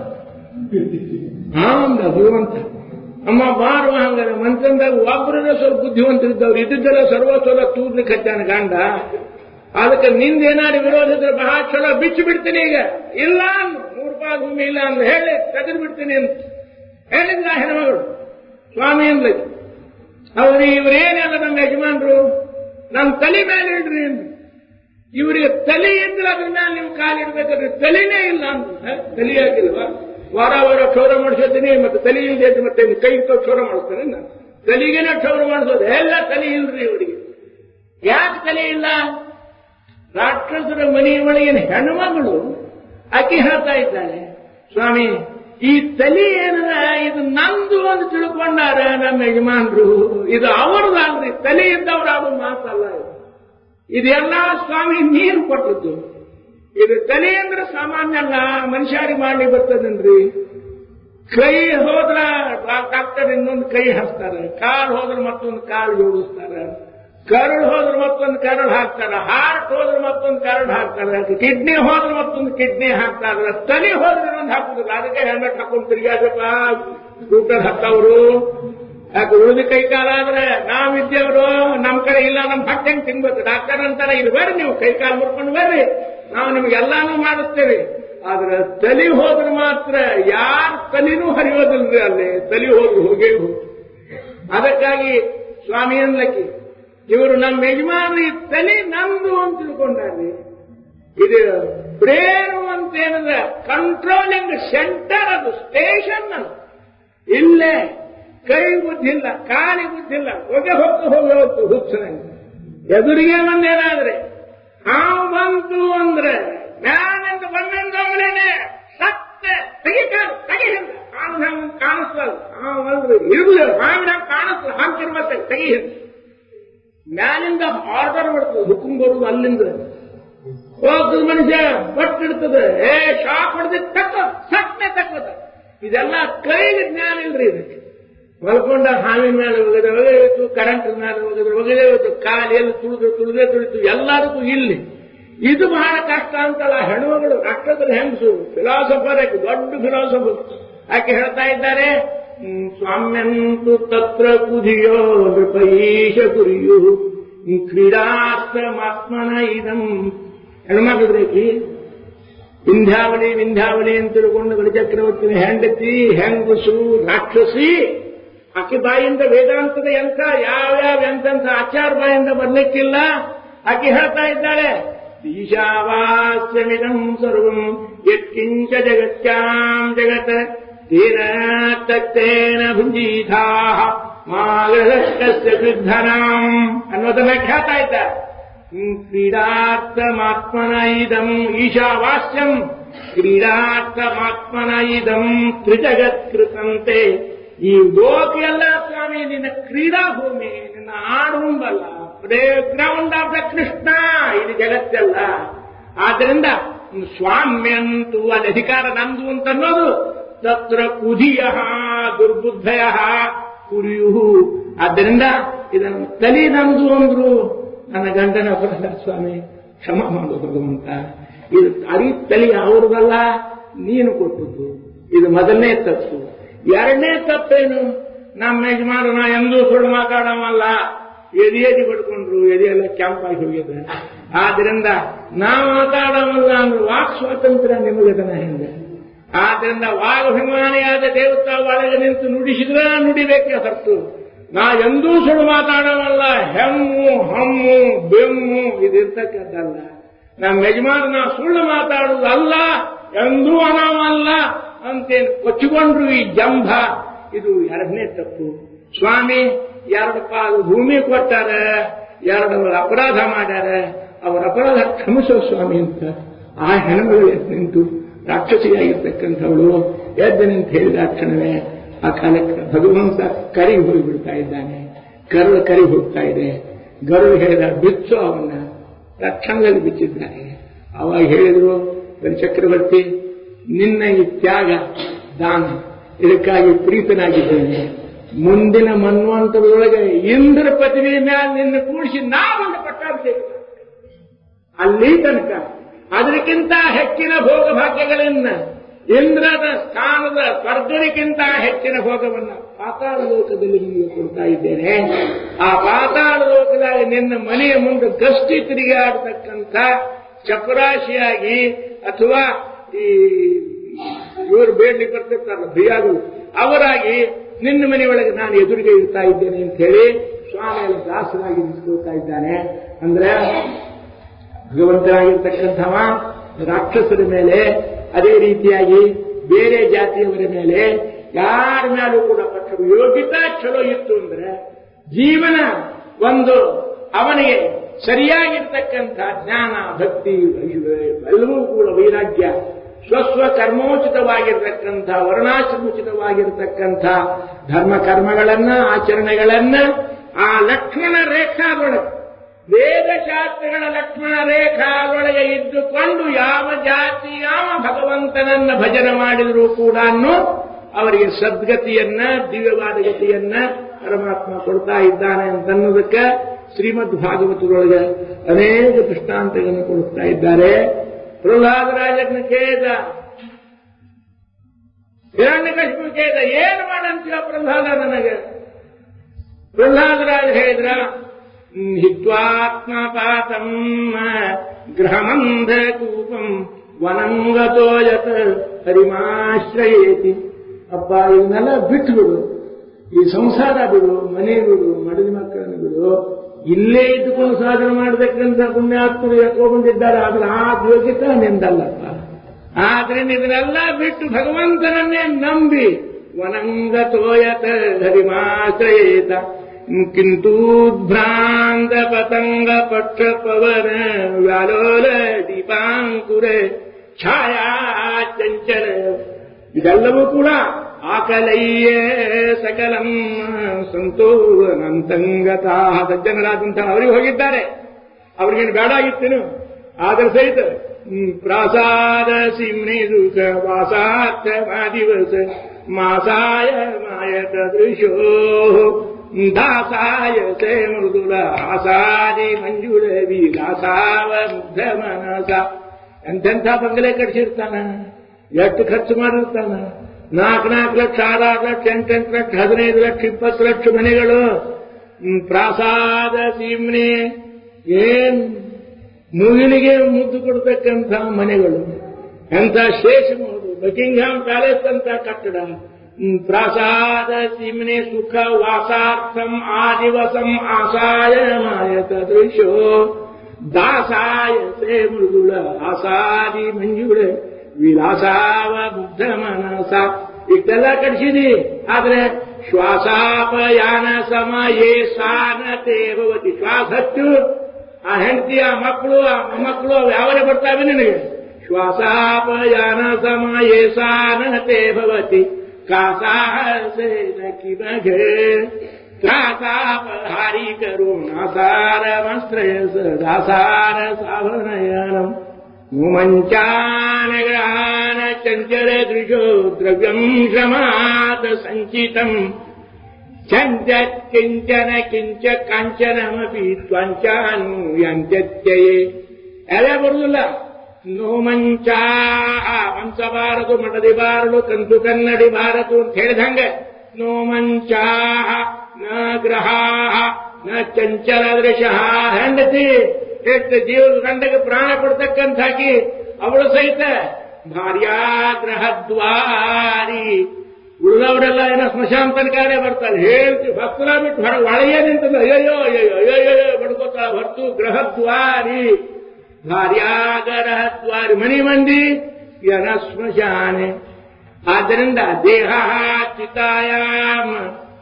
ಹಾ ಅಂದ ಭಗವಂತ ಅಮ್ಮ ಬಾರುವ ಹಂಗಾರೆ ಮನ್ಸಂದಾಗ ಒಬ್ಬರೇ ಸ್ವಲ್ಪ ಬುದ್ಧಿವಂತರಿದ್ದವ್ರು ಇದ್ದಿದ್ದೆಲ್ಲ ಸರ್ವಸ್ವಲ ತೂರ್ಲಿಕ್ಕೆ ಹಚ್ಚಾನ ಗಂಡ ಅದಕ್ಕೆ ನಿಂದೇನಾದ್ರು ವಿರೋಧ ಇದ್ರೆ ಬಹಳ ಚಲೋ ಬಿಚ್ಚು ಬಿಡ್ತೀನಿ ಈಗ ಇಲ್ಲ ಅನ್ನು ಮೂರು ಪಾಲು ಭೂಮಿ ಇಲ್ಲ ಅಂತ ಹೇಳಿ ತೆಗೆದು ಬಿಡ್ತೀನಿ ಅಂತ ಹೇಳಿದ್ಲ ಹೆಣ್ಮಗಳು ಸ್ವಾಮಿ ಅಂದ್ಲಿ ಅವ್ರು ಇವ್ರೇನಲ್ಲ ನಮ್ಮ ಯಜಮಾನ್ರು ನನ್ನ ತಲೆ ಮೇಲೆ ಇಡ್ರಿ ಅಂದ್ರು ಇವರಿಗೆ ತಲೆ ಇದ್ರೆ ಅದ್ರ ಮೇಲೆ ನಿಮ್ ಕಾಲಿಡ್ಬೇಕಾದ್ರೆ ತಲೆನೇ ಇಲ್ಲ ಅಂತ ತಲೆ ಆಗಿಲ್ವಾ ವಾರ ವಾರ ಕ್ಷೌರ ಮಾಡಿಸ್ತೀನಿ ಮತ್ತೆ ತಲೆ ಇಲ್ಲದೆ ಮತ್ತೆ ಕೈ ಕ್ಷೌರ ಮಾಡಿಸ್ತಾನೆ ನಾನು ತಲೆಗೇನೆ ಕ್ಷೌರ ಮಾಡಿಸೋದು ಎಲ್ಲ ತಲೆ ಇಲ್ರಿ ಇವರಿಗೆ ಯಾಕೆ ತಲೆ ಇಲ್ಲ ರಾಕ್ಷಸರ ಮನೆಯ ಒಳಗಿನ ಹೆಣ್ಮಗಳು ಆಕೆ ಹೇಳ್ತಾ ಇದ್ದಾಳೆ ಸ್ವಾಮಿ ಈ ತಲೆ ಏನದ ಇದು ನಂದು ಅಂತ ತಿಳ್ಕೊಂಡಾರ ನಮ್ಮ ಯಜಮಾನ್ರು ಇದು ಅವರದಲ್ರಿ ತಲೆ ಇದ್ದವ್ರು ಅದು ಮಾತಲ್ಲ ಇದು ಇದೆಲ್ಲ ಸ್ವಾಮಿ ನೀರು ಕೊಟ್ಟದ್ದು ಇದು ತಲೆ ಅಂದ್ರೆ ಸಾಮಾನ್ಯ ಅಲ್ಲ ಮನುಷ್ಯರಿಗೆ ಮಾಡಿ ಬರ್ತದನ್ರಿ ಕೈ ಹೋದ್ರ ಡಾಕ್ಟರ್ ಇನ್ನೊಂದು ಕೈ ಹಾಕ್ತಾರೆ ಕಾಲು ಹೋದ್ರೆ ಮತ್ತೊಂದು ಕಾಲು ಜೋಡಿಸ್ತಾರೆ ಕರಳು ಹೋದ್ರೆ ಮತ್ತೊಂದು ಕರಳು ಹಾಕ್ತಾರೆ ಹಾರ್ಟ್ ಹೋದ್ರೆ ಮತ್ತೊಂದು ಕರಳು ಹಾಕ್ತಾರೆ ಕಿಡ್ನಿ ಹೋದ್ರೆ ಮತ್ತೊಂದು ಕಿಡ್ನಿ ಹಾಕ್ತಾರೆ ತಲೆ ಹೋದ್ರೆ ಇನ್ನೊಂದು ಹಾಕುದಿಲ್ಲ ಅದಕ್ಕೆ ಹೆಲ್ಮೆಟ್ ಹಾಕೊಂಡು ತಿರುಗಾಡಪ್ಪ ಸ್ಕೂಟರ್ ಹತ್ತವರು ಯಾಕೆ ಉಳಿದ ಕೈ ಕಾಲ ಆದ್ರೆ ನಾವಿದ್ದೇವರು ನಮ್ ಕಡೆ ಇಲ್ಲ ನಮ್ ಹಟ್ಟೆ ಹೆಂಗ್ ತಿನ್ಬೇಕು ಡಾಕ್ಟರ್ ಅಂತಾರೆ ಇಲ್ಲಿ ಬರ್ರಿ ನೀವು ಕೈ ಕಾಲು ಮುರ್ಕೊಂಡು ಬರ್ರಿ ನಾವು ನಿಮ್ಗೆಲ್ಲಾನು ಮಾಡುತ್ತೇವೆ ಆದ್ರೆ ತಲೆ ಹೋದ್ರೆ ಮಾತ್ರ ಯಾರ ತಲೆನೂ ಹರಿಯೋದಿಲ್ರಿ ಅಲ್ಲಿ ತಲೆ ಹೋದ್ರು ಹೋಗೇ ಹೋಗಿ ಅದಕ್ಕಾಗಿ ಸ್ವಾಮಿ ಅನ್ಲಕ್ಕಿ ಇವರು ನಮ್ಮ ಯಜಮಾನ ಈ ತಲೆ ನಮ್ದು ಅಂತ ತಿಳ್ಕೊಂಡ್ರಿ ಇದು ಬ್ರೇನು ಅಂತ ಏನಂದ್ರೆ ಕಂಟ್ರೋಲಿಂಗ್ ಸೆಂಟರ್ ಅದು ಸ್ಟೇಷನ್ ಅದು ಇಲ್ಲೇ ಕೈ ಬುದ್ಧಿಲ್ಲ ಕಾಲಿ ಬುದ್ಧಿಲ್ಲ ಹೊಗೆ ಹೊತ್ತು ಹೋಗಿ ಹೊತ್ತು ಹುಚ್ಚನಂಗೆ ಎದುರಿಗೆ ಬಂದೇನಾದ್ರೆ ಹಾವು ಬಂತು ಅಂದ್ರೆ ಮ್ಯಾನಿಂದ ಬಂದಂದವಳೇನೆ ಸತ್ತೆ ತೆಗಿತಾರೆ ತೆಗಿಹಿಂದ ಕಾಣಂಗ್ ಕಾಣಿಸ್ತಲ್ಲ ಹಾವು ಅಂದ್ರೆ ಇರ್ಲಿ ಹಾವಿನ ಕಾಣಿಸ್ತಲ್ಲ ಹಾಕಿರ್ಬೇಕು ತೆಗಿಹಿಂದ ಮ್ಯಾಲಿಂದ ಆರ್ಡರ್ ಮಾಡ್ತದೆ ಹುಕುಂ ಬರುದು ಅಲ್ಲಿಂದ ಹೋಗ್ತದ ಮನುಷ್ಯ ಬಟ್ಟಿಡ್ತದೆ ಏ ಶಾಕ್ ಹೊಡೆದ ತಕ್ಕ ಸಟ್ನೆ ತಕ್ಕದ ಇದೆಲ್ಲ ಕೈಗೆ ಜ್ಞಾನ ಇಲ್ರಿ ಇದಕ್ಕೆ ಮಲ್ಕೊಂಡ ಹಾವಿನ ಮೇಲೆ ಹೋಗಿದ್ರೆ ಹೋಗಿತ್ತು ಕರೆಂಟ್ ಮೇಲೆ ಹೋಗಿದ್ರೆ ಹೋಗಿದೇ ಹೋಯ್ತು ಕಾಲು ಎಲ್ಲಿ ತುಳಿದು ತುಳಿದೇ ತುಳಿತು ಎಲ್ಲದಕ್ಕೂ ಇಲ್ಲಿ ಇದು ಬಹಳ ಕಷ್ಟ ಅಂತಲ್ಲ ಹೆಣ್ಮಗಳು ರಾಷ್ಟ್ರದ ಹೆಂಗಸು ಫಿಲಾಸಫರ್ ಆಕೆ ದೊಡ್ಡ ಫಿಲಾಸಫರ್ ಆಕೆ ಹೇಳ್ತಾ ಇದ್ದಾರೆ ಹ್ಮ್, ಸ್ವಾಮ್ಯಂತು ತತ್ರ ಕುದಿಯೋ ನೃಪೈಶ ಕುರಿಯು ಕ್ರೀಡಾರ್ಥಮಾತ್ಮನ ಇದಂ ಹೆಣ್ಮಕ್ಳಿದ್ರೇಕಿ ವಿಂಧ್ಯಾವಳಿ ವಿಂಧ್ಯಾವಳಿ ಅಂತ ತಿಳ್ಕೊಂಡು ಬಲಿಚಕ್ರವರ್ತಿನ ಹೆಂಡತಿ ಹೆಂಗಸು ರಾಕ್ಷಸಿ ಆಕೆ ಬಾಯಿಂದ ವೇದಾಂತದ ಯಂತ್ರ ಯಾವ್ಯಾವ ಎಂತೆಂಥ ಆಚಾರ ಬಾಯಿಂದ ಬರ್ಲಿಕ್ಕಿಲ್ಲ ಆಕೆ ಹೇಳ್ತಾ ಇದ್ದಾಳೆ ಈಶಾವಾಸ್ಯಮಿದಂ ಸರ್ವಂ ಯತ್ಕಿಂಚ ಜಗತ್ಯಾಂ ಜಗತ್ ತೇನ ತತ್ತೇನ ಭುಂಜೀಥಾ ಮಾಗಸ್ಯ ಕೃದ್ಧನಾಂ ಅನ್ನೋದನ್ನ ಹೇಳ್ತಾ ಇದ್ದ ಕ್ರೀಡಾರ್ಥಮಾತ್ಮನ ಇದಂ ಈಶಾವಾಸ್ಯಂ ಕ್ರೀಡಾರ್ಥಮಾತ್ಮನ ಇದಂ ತ್ರಿಜಗತ್ಕೃತಂತೆ ಈ ಲೋಕ ಎಲ್ಲ ಸ್ವಾಮಿ ನಿನ್ನ ಕ್ರೀಡಾ ಭೂಮಿ ನಿನ್ನ ಆಡುಂಬಲ್ಲ playground of the Krishna ಇದು ಜಗತ್ತೆಲ್ಲ ಆದ್ರಿಂದ ಸ್ವಾಮ್ಯಂತೂ ಅಲ್ಲಿ ಅಧಿಕಾರ ನಂದು ಅಂತ ಅನ್ನೋದು ತತ್ರ ಕುಧಿಯ ದುರ್ಬುದ್ಧಯ ಕುರಿಯು ಆದ್ದರಿಂದ ಇದನ್ನು ತಲೆ ನಂದು ಅಂದ್ರು ನನ್ನ ಗಂಡನ ಅಪರಾಧ ಸ್ವಾಮಿ ಕ್ಷಮ ಮಾಡು ಭಗವಂತ ಇದು ಅರಿ ತಲೆ ಅವ್ರದಲ್ಲ ನೀನು ಕೊಟ್ಟದ್ದು ಇದು ಮೊದಲನೇ ತಪ್ಪು ಎರಡನೇ ತಪ್ಪೇನು ನಮ್ಮ ಯಜಮಾನ ನಾ ಎಂದೂ ಸುಳ್ಳು ಮಾತಾಡವಲ್ಲ ಎದೆ ಎದೆ ಬಿಡ್ಕೊಂಡ್ರು ಎದೆಯೆಲ್ಲ ಕೆಂಪಾಗಿ ಹೋಗಿದೆ ಆದ್ರಿಂದ ನಾ ಮಾತಾಡವಲ್ಲ ಅಂದ್ರೆ ವಾಕ್ ಸ್ವಾತಂತ್ರ್ಯ ನಿಮಗದನ ಹಿಂದೆ ಆದ್ರಿಂದ ವಾಗಭಿಮಾನಿಯಾದ ದೇವತಾ ಒಳಗೆ ನಿಂತು ನುಡಿಸಿದ್ರೆ ನುಡಿಬೇಕೆ ಹೊರತು ನಾ ಎಂದೂ ಸುಳ್ಳು ಮಾತಾಡವಲ್ಲ ಹೆಮ್ಮು ಹಮ್ಮು ಬೆಮ್ಮು ಇದಿರ್ತಕ್ಕದ್ದಲ್ಲ ನಮ್ಮ ಯಜಮಾನ ನಾ ಸುಳ್ಳು ಮಾತಾಡುವುದಲ್ಲ ಎಂದೂ ಅನಾವಲ್ಲ ಅಂತೇನು ಕೊಚ್ಚಿಕೊಂಡ್ರು ಈ ಜಂಭ ಇದು ಎರಡನೇ ತಪ್ಪು ಸ್ವಾಮಿ ಎರಡು ಪಾಲು ಭೂಮಿ ಕೊಟ್ಟಾರ ಎರಡು ಅಪರಾಧ ಮಾಡ್ಯಾರ ಅವರ ಅಪರಾಧ ಕ್ಷಮಿಸೋ ಸ್ವಾಮಿ ಅಂತ ಆ ಹೆಣ್ಮಗಳು ಎದ್ದು ನಿಂತು ರಾಕ್ಷಸಿಯಾಗಿರ್ತಕ್ಕಂಥವಳು ಎದ್ದು ನಿಂತು ಹೇಳಿದ ಕ್ಷಣವೇ ಆ ಕಾಲಕ್ಕೆ ಭಗವಂತ ಕರಿ ಹೋಗಿಬಿಡ್ತಾ ಇದ್ದಾನೆ ಕರಳು ಕರಿ ಹೋಗ್ತಾ ಇದೆ ಗರುಳು ಹೇಳಿದ ಬಿಚ್ಚು ಅವನ್ನ ತಕ್ಷಣದಲ್ಲಿ ಬಿಚ್ಚಿದ್ದಾನೆ ಅವಾಗ ಹೇಳಿದ್ರು ಚಕ್ರವರ್ತಿ ನಿನ್ನ ಈ ತ್ಯಾಗ ದಾನ ಇದಕ್ಕಾಗಿ ಪ್ರೀತನಾಗಿದ್ದೇನೆ ಮುಂದಿನ ಮನ್ವಂತರದೊಳಗೆ ಇಂದ್ರ ಪದವಿ ಮೇಲೆ ನಿನ್ನ ಕೂಡಿಸಿ ನಾವೊಂದು ಪಟ್ಟಾಭಿಷೇಕ ಅಲ್ಲಿ ತನಕ ಅದಕ್ಕಿಂತ ಹೆಚ್ಚಿನ ಭೋಗ ಭಾಗ್ಯಗಳನ್ನ ಇಂದ್ರದ ಸ್ಥಾನದ ಸ್ವರ್ಗರಿಗಿಂತ ಹೆಚ್ಚಿನ ಭೋಗವನ್ನ ಪಾತಾಳ ಲೋಕದಲ್ಲಿ ನಿಮಗೆ ಕೊಡ್ತಾ ಇದ್ದೇನೆ ಆ ಪಾತಾಳ ಲೋಕದಾಗ ನಿನ್ನ ಮನೆಯ ಮುಂದೆ ಗಸ್ತಿ ತಿರುಗಾಡತಕ್ಕಂಥ ಚಪರಾಶಿಯಾಗಿ ಅಥವಾ ಈ ಇವರು ಬೇಡ್ಲಿ ಬರ್ತಿರ್ತಾರಲ್ಲ ಭಯಾಗಳು ಅವರಾಗಿ ನಿನ್ನ ಮನೆಯೊಳಗೆ ನಾನು ಎದುರಿಗೆ ಇರ್ತಾ ಇದ್ದೇನೆ ಅಂತ ಹೇಳಿ ಸ್ವಾಮಿಯಲ್ಲಿ ದಾಸರಾಗಿ ನಿಂತ್ಕೊಳ್ತಾ ಇದ್ದಾನೆ ಅಂದ್ರೆ ಭಗವಂತನಾಗಿರ್ತಕ್ಕಂಥವ ರಾಕ್ಷಸರ ಮೇಲೆ ಅದೇ ರೀತಿಯಾಗಿ ಬೇರೆ ಜಾತಿಯವರ ಮೇಲೆ ಯಾರ ಮೇಲೂ ಕೂಡ ಪಕ್ಷ ಯೋಗ್ಯತಾ ಚಲೋ ಇತ್ತು ಅಂದ್ರೆ ಜೀವನ ಒಂದು ಅವನಿಗೆ ಸರಿಯಾಗಿರ್ತಕ್ಕಂಥ ಜ್ಞಾನ ಭಕ್ತಿ ಎಲ್ಲವೂ ಕೂಡ ವೈರಾಗ್ಯ ಸ್ವಸ್ವ ಕರ್ಮೋಚಿತವಾಗಿರ್ತಕ್ಕಂಥ ವರ್ಣಾಶ್ರಮೋಚಿತವಾಗಿರ್ತಕ್ಕಂಥ ಧರ್ಮ ಕರ್ಮಗಳನ್ನ ಆಚರಣೆಗಳನ್ನ ಆ ಲಕ್ಷ್ಮಣ ರೇಖಾದೊಳಗೆ ವೇದಶಾಸ್ತ್ರಗಳ ಲಕ್ಷ್ಮಣ ರೇಖಾದೊಳಗೆ ಇದ್ದುಕೊಂಡು ಯಾವ ಜಾತಿ ಯಾವ ಭಗವಂತನನ್ನ ಭಜನೆ ಮಾಡಿದರೂ ಕೂಡ ಅವರಿಗೆ ಸದ್ಗತಿಯನ್ನ ದಿವ್ಯವಾದ ಗತಿಯನ್ನ ಪರಮಾತ್ಮ ಕೊಡ್ತಾ ಇದ್ದಾನೆ ಅಂತನ್ನೋದಕ್ಕೆ ಶ್ರೀಮದ್ ಭಾಗವತದೊಳಗೆ ಅನೇಕ ದೃಷ್ಟಾಂತಗಳನ್ನು ಕೊಡುತ್ತಾ ಇದ್ದಾರೆ ಪ್ರಹ್ಲಾದರಾಜನ ಕೇದ ಹಿರಣ್ಯಕಶಿಪು ಕೇದ ಏನು ಮಾಡಂತೀವ ಪ್ರಹ್ಲಾದ ನನಗೆ ಪ್ರಹ್ಲಾದರಾಜ ಹೇಳಿದ್ರ ಹಿತ್ವಾತ್ಮಪಾತಂ ಗೃಹಮಂಧ ಕೂಪಂ ವನಂಗತೋ ಯತ್ ಹರಿಮಾಶ್ರಯೇತಿ ಅಪ್ಪ ಇವನ್ನೆಲ್ಲ ಬಿಟ್ಟು ಬಿಡು ಈ ಸಂಸಾರ ಬಿಡು ಮನೆ ಬಿಡು ಮಡದಿ ಮಕ್ಕಳನ್ನು ಬಿಡು ಇಲ್ಲೇ ಇದ್ದುಕೊಂಡು ಸಾಧನೆ ಮಾಡಬೇಕಂತ ಪುಣ್ಯಾತ್ಮರು ಯಾಕೋ ಬಂದಿದ್ದಾರೆ ಆದ್ರೆ ಆ ಯೋಗ್ಯತೆ ನಿಂದಲ್ಲಪ್ಪ ಆದ್ರಿಂದ ಇದನ್ನೆಲ್ಲ ಬಿಟ್ಟು ಭಗವಂತನನ್ನೇ ನಂಬಿ ವನಂಗತೋಯತ ಹರಿಮಾಶ್ರಯೇತ ಕಿಂತೂದ್ಭ್ರಾಂತ ಪತಂಗ ಪಕ್ಷ ಪವನ ವ್ಯಾಲೋಲ ದೀಪಾಂಕುರ ಛಾಯಾ ಚಂಚಲ ಇದೆಲ್ಲವೂ ಕೂಡ ಆಕಲಯ್ಯ ಸಕಲಂ ಸಂತೋ ಅನಂತಂಗತಾ ಸಜ್ಜನರಾದಂತಹ ಅವರಿಗೆ ಹೋಗಿದ್ದಾರೆ ಅವ್ರಿಗೇನು ಬೇಡ ಆಗಿತ್ತೇನು ಆದ್ರೆ ಸಹಿತ ಪ್ರಾಸಾದ ಸಿಮ್ನಿ ದುಃಖ ವಾಸಾರ್ಥ ಮಾದಿವಸ ಮಾಸಾಯ ಮಾಯತ ದೃಶೋ ದಾಸಾಯ ಸೇ ಮೃದುಲ ಆಸಾದಿ ಮಂಜುಳ ವಿಲಾಸಾವ ಮುಗ್ಧ ಮನಸ ಎಂತೆಂಥ ಬಂಗಲೆ ಕಟ್ಸಿರ್ತಾನ ಎಷ್ಟು ಖರ್ಚು ಮಾಡಿರ್ತಾನ ನಾಲ್ಕು ನಾಲ್ಕು ಲಕ್ಷ ಆರಾರು ಲಕ್ಷ ಎಂಟೆಂಟು ಲಕ್ಷ ಹದಿನೈದು ಲಕ್ಷ ಇಪ್ಪತ್ತು ಲಕ್ಷ ಮನೆಗಳು ಪ್ರಾಸಾದ ಸೀಮ್ನೆ ಏನ್ ಮುಗಿಲಿಗೆ ಮುದ್ದು ಕೊಡ್ತಕ್ಕಂಥ ಮನೆಗಳು ಎಂಥ ಶೇಷ ನೋಡು ಬಕಿಂಗ್ಹಾಮ್ ಪ್ಯಾಲೇಸ್ ಅಂತ ಕಟ್ಟಡ ಪ್ರಾಸಾದ ಸೀಮ್ನೆ ಸುಖ ವಾಸಾರ್ಥಂ ಆದಿವಸಂ ಆಸಾಯ ಮಾಯತ ದೃಶ್ಯೋ ದಾಸಾಯ ಸೇ ಮೃದುಳ ಆಸಾದಿ ಮಂಜುಳ ವಿಲಾಸಾವ ಮುಗ್ಧ ಮನಸ ಇಷ್ಟೆಲ್ಲ ಕಟ್ಸಿದಿ ಆದ್ರೆ ಶ್ವಾಸಾಪಯಾನ ಸಮಯೇ ಸಾನತೆ ಭವತಿ ಶ್ವಾಸ ಹಚ್ಚು ಆ ಹೆಂಡತಿ ಆ ಮಕ್ಕಳು ಆ ಮೊಮ್ಮಕ್ಕಳು ಅವು ಯಾವರೇ ಬರ್ತಾವೆ ನಿನಗೆ ಶ್ವಾಸಾಪಯಾನ ಸಮಯೇ ಸಾನತೆ ಭವತಿ ಕಾಸಾಸೇನ ಕಿಮಗೆ ತ್ರಾಸಾಪಹಾರಿ ಕರುಣಾಸಾರಮಸ್ತ್ರಯ ಸದಾಸಾರ ಸಾವನಯನಂ ಮುಮಂಚಾನಗ್ರಹಾನ ಚಂಚಲ ದೃಶೋ ದ್ರವ್ಯಂ ಶ್ರಮಾತ ಸಂಚಿತಂ ಚಂಚ ಕಿಂಚನ ಕಿಂಚ ಕಾಂಚನಮಪಿ ತ್ವಂಚಾನುಯಂತ್ಯತ್ಯಯೇ ಯಾವ್ಯಾವ ಬರುದಿಲ್ಲ ನೋಮಂಚ ಹಂಸಬಾರದು ಮಡದಿಬಾರದು ಕಂತು ಕನ್ನಡಿ ಬಾರದು ಅಂತ ಹೇಳಿದಂಗೆ ನೋಮಂಚ ನ ಗ್ರಹ ನ ಚಂಚಲ ದೃಶ ಹೆಂಡತಿ ಎಷ್ಟು ಜೀವದ ಗಂಡಗೆ ಪ್ರಾಣ ಕೊಡ್ತಕ್ಕಂಥಾಕಿ ಅವಳು ಸಹಿತ ಭಾರ್ಯಾಗ್ರಹದ್ವಾರಿ ಉಳಿದವರೆಲ್ಲ ಏನೋ ಸ್ಮಶಾನ ತನಕನೇ ಬರ್ತಾರೆ ಹೇಳ್ತೀವಿ ಭಕ್ತರ ಬಿಟ್ಟು ಹೊರ ಒಳಗೆ ನಿಂತದ ಅಯ್ಯೋ ಅಯ್ಯೋ ಅಯ್ಯೋ ಬಡ್ಕೋತಾಳ ಹೊರತು ಗ್ರಹದ್ವಾರಿ ಭಾರ್ಯಾಗರಹದ್ವಾರಿ ಮನಿ ಮಂದಿ ಯನ ಸ್ಮಶಾನೆ ಆದ್ದರಿಂದ ದೇಹ ಚಿತಾಯಾಮ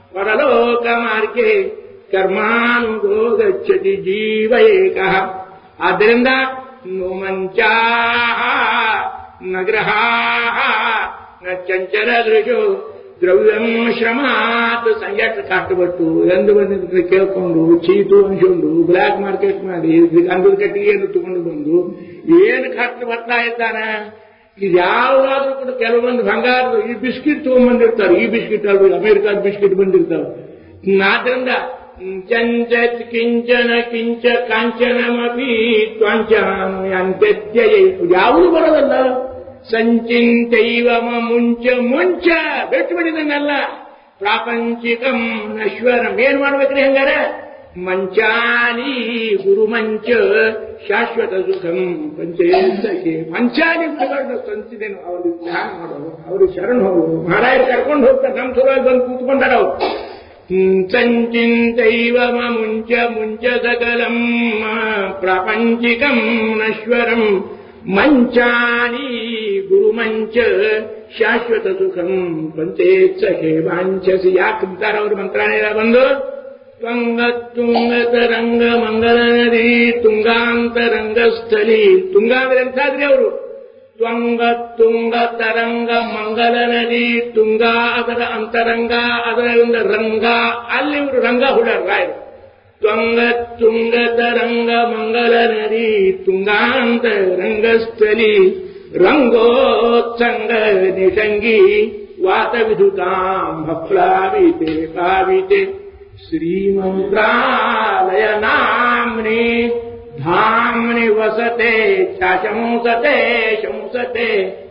ಪರಲೋಕ ಮಾರ್ಗೆ ಕರ್ಮಾನುಗೋ ಗಚ್ಚತಿ ಜೀವ ಏಕ ಆದ್ದರಿಂದ ನೋಮಂಚ ನಗ್ರಹ ನ ಚಂಚಲ ದೃಶು ದ್ರವ್ಯಂ ಶ್ರಮಾತ್ ಸಂಜಾಟ ಕಷ್ಟಪಟ್ಟು ಎಂದು ಬಂದಿದ್ರೆ ಕೇಳ್ಕೊಂಡು ಚೀತು ಅನ್ಸ್ಕೊಂಡು ಬ್ಲ್ಯಾಕ್ ಮಾರ್ಕೆಟ್ ಮಾಡಿ ಗಂಧದ ಕಟ್ಟಿಗೆಯನ್ನು ತಗೊಂಡು ಬಂದು ಏನು ಕಷ್ಟ ಬರ್ತಾ ಇದ್ದಾನೆ ಇದು ಯಾವಾದ್ರೂ ಕೂಡ ಕೆಲವೊಂದು ಬಂಗಾರದ ಈ ಬಿಸ್ಕಿಟ್ ತಗೊಂಡ್ಬಂದಿರ್ತಾರೆ ಈ ಬಿಸ್ಕಿಟ್ ಅಲ್ವ ಅಮೆರಿಕಾದ ಬಿಸ್ಕಿಟ್ ಬಂದಿರ್ತಾವೆ ಆದ್ರಿಂದ ಚಂಚತ್ ಕಿಂಚನ ಕಿಂಚ ಕಾಂಚನಮಪಿ ತ್ವಂಚತ್ಯಯ ಯಾವುದು ಬರೋದಲ್ಲ ಸಂಚಿಂತೈವಮ ಮುಂಚ ಮುಂಚ ಬೆಟ್ಟು ಬಿಡಿದನ್ನಲ್ಲ ಪ್ರಾಪಂಚಿಕಂ ನಶ್ವರಂ ಏನ್ ಮಾಡ್ಬೇಕ್ರಿ ಹಂಗಾರ ಮಂಚಾನಿ ಗುರುಮಂಚ ಶಾಶ್ವತ ಸುಖಂ ಪಂಚೇಂದಕ್ಕೆ ಮಂಚಾನಿ ಬಿಡಬಾರ್ದು ಸಂಚಿದೇನು ಅವ್ರಿಗೆ ಧ್ಯಾನ ಮಾಡೋರು ಅವ್ರಿಗೆ ಶರಣ ಹೋಗೋರು ಮಹಾರಾಯರು ಕರ್ಕೊಂಡು ಹೋಗ್ತಾರೆ ನಮ್ಮ ಸಲುವಾಗಿ ಬಂದು ಕೂತ್ಕೊಂಡಾರ ಅವ್ರು ಸಂಚಿಂತೈವ ಮುಂಚ ಮುಂಚ ಸಕಲಂ ಪ್ರಾಪಂಚಿಕಂ ನಶ್ವರಂ ಮಂಚಾನಿ ಗುರುಮಂಚ ಶಾಶ್ವತ ಸುಖಂ ಪಂಚೇಚ್ಛೆ ವಾಂಛಸಿ ಯಾಕೆ ಅಂತಾರೆ ಅವರು ಮಂತ್ರಾಲಯ ಬಂದು ತ್ವಂಗ ತುಂಗ ತರಂಗ ಮಂಗಲ ನದಿ ತುಂಗಾಂತರಂಗ ಸ್ಥಳಿ ತುಂಗ ಅಂದ್ರೆ ಎಂತಾದ್ರಿ ಅವರು ತ್ವಂಗ ತುಂಗ ತರಂಗ ಮಂಗಲ ನದಿ ತುಂಗ ಅದರ ಅಂತರಂಗ ಅದರ ಒಂದು ರಂಗ ಅಲ್ಲಿ ಇವರು ರಂಗ ಹುಡಾರ ರಾಯರು ತ್ವಂಗ ತುಂಗ ತರಂಗ ಮಂಗಲ ನದಿ ತುಂಗಾಂತ ರಂಗಸ್ಥಲಿ ರಂಗೋತ್ಸಂಗ ನಿಷಂಗಿ ವಾತ ವಿಧುತಾಂ ಭಕ್ಲಾವಿತೆ ಪಾವಿತೆ ಶ್ರೀಮಂತ್ರಾಲಯ ನಾಮ್ನಿ ಧಾಮ್ನಿ ವಸತೆ ಶಂಸತೆ ಶಂಸತೆ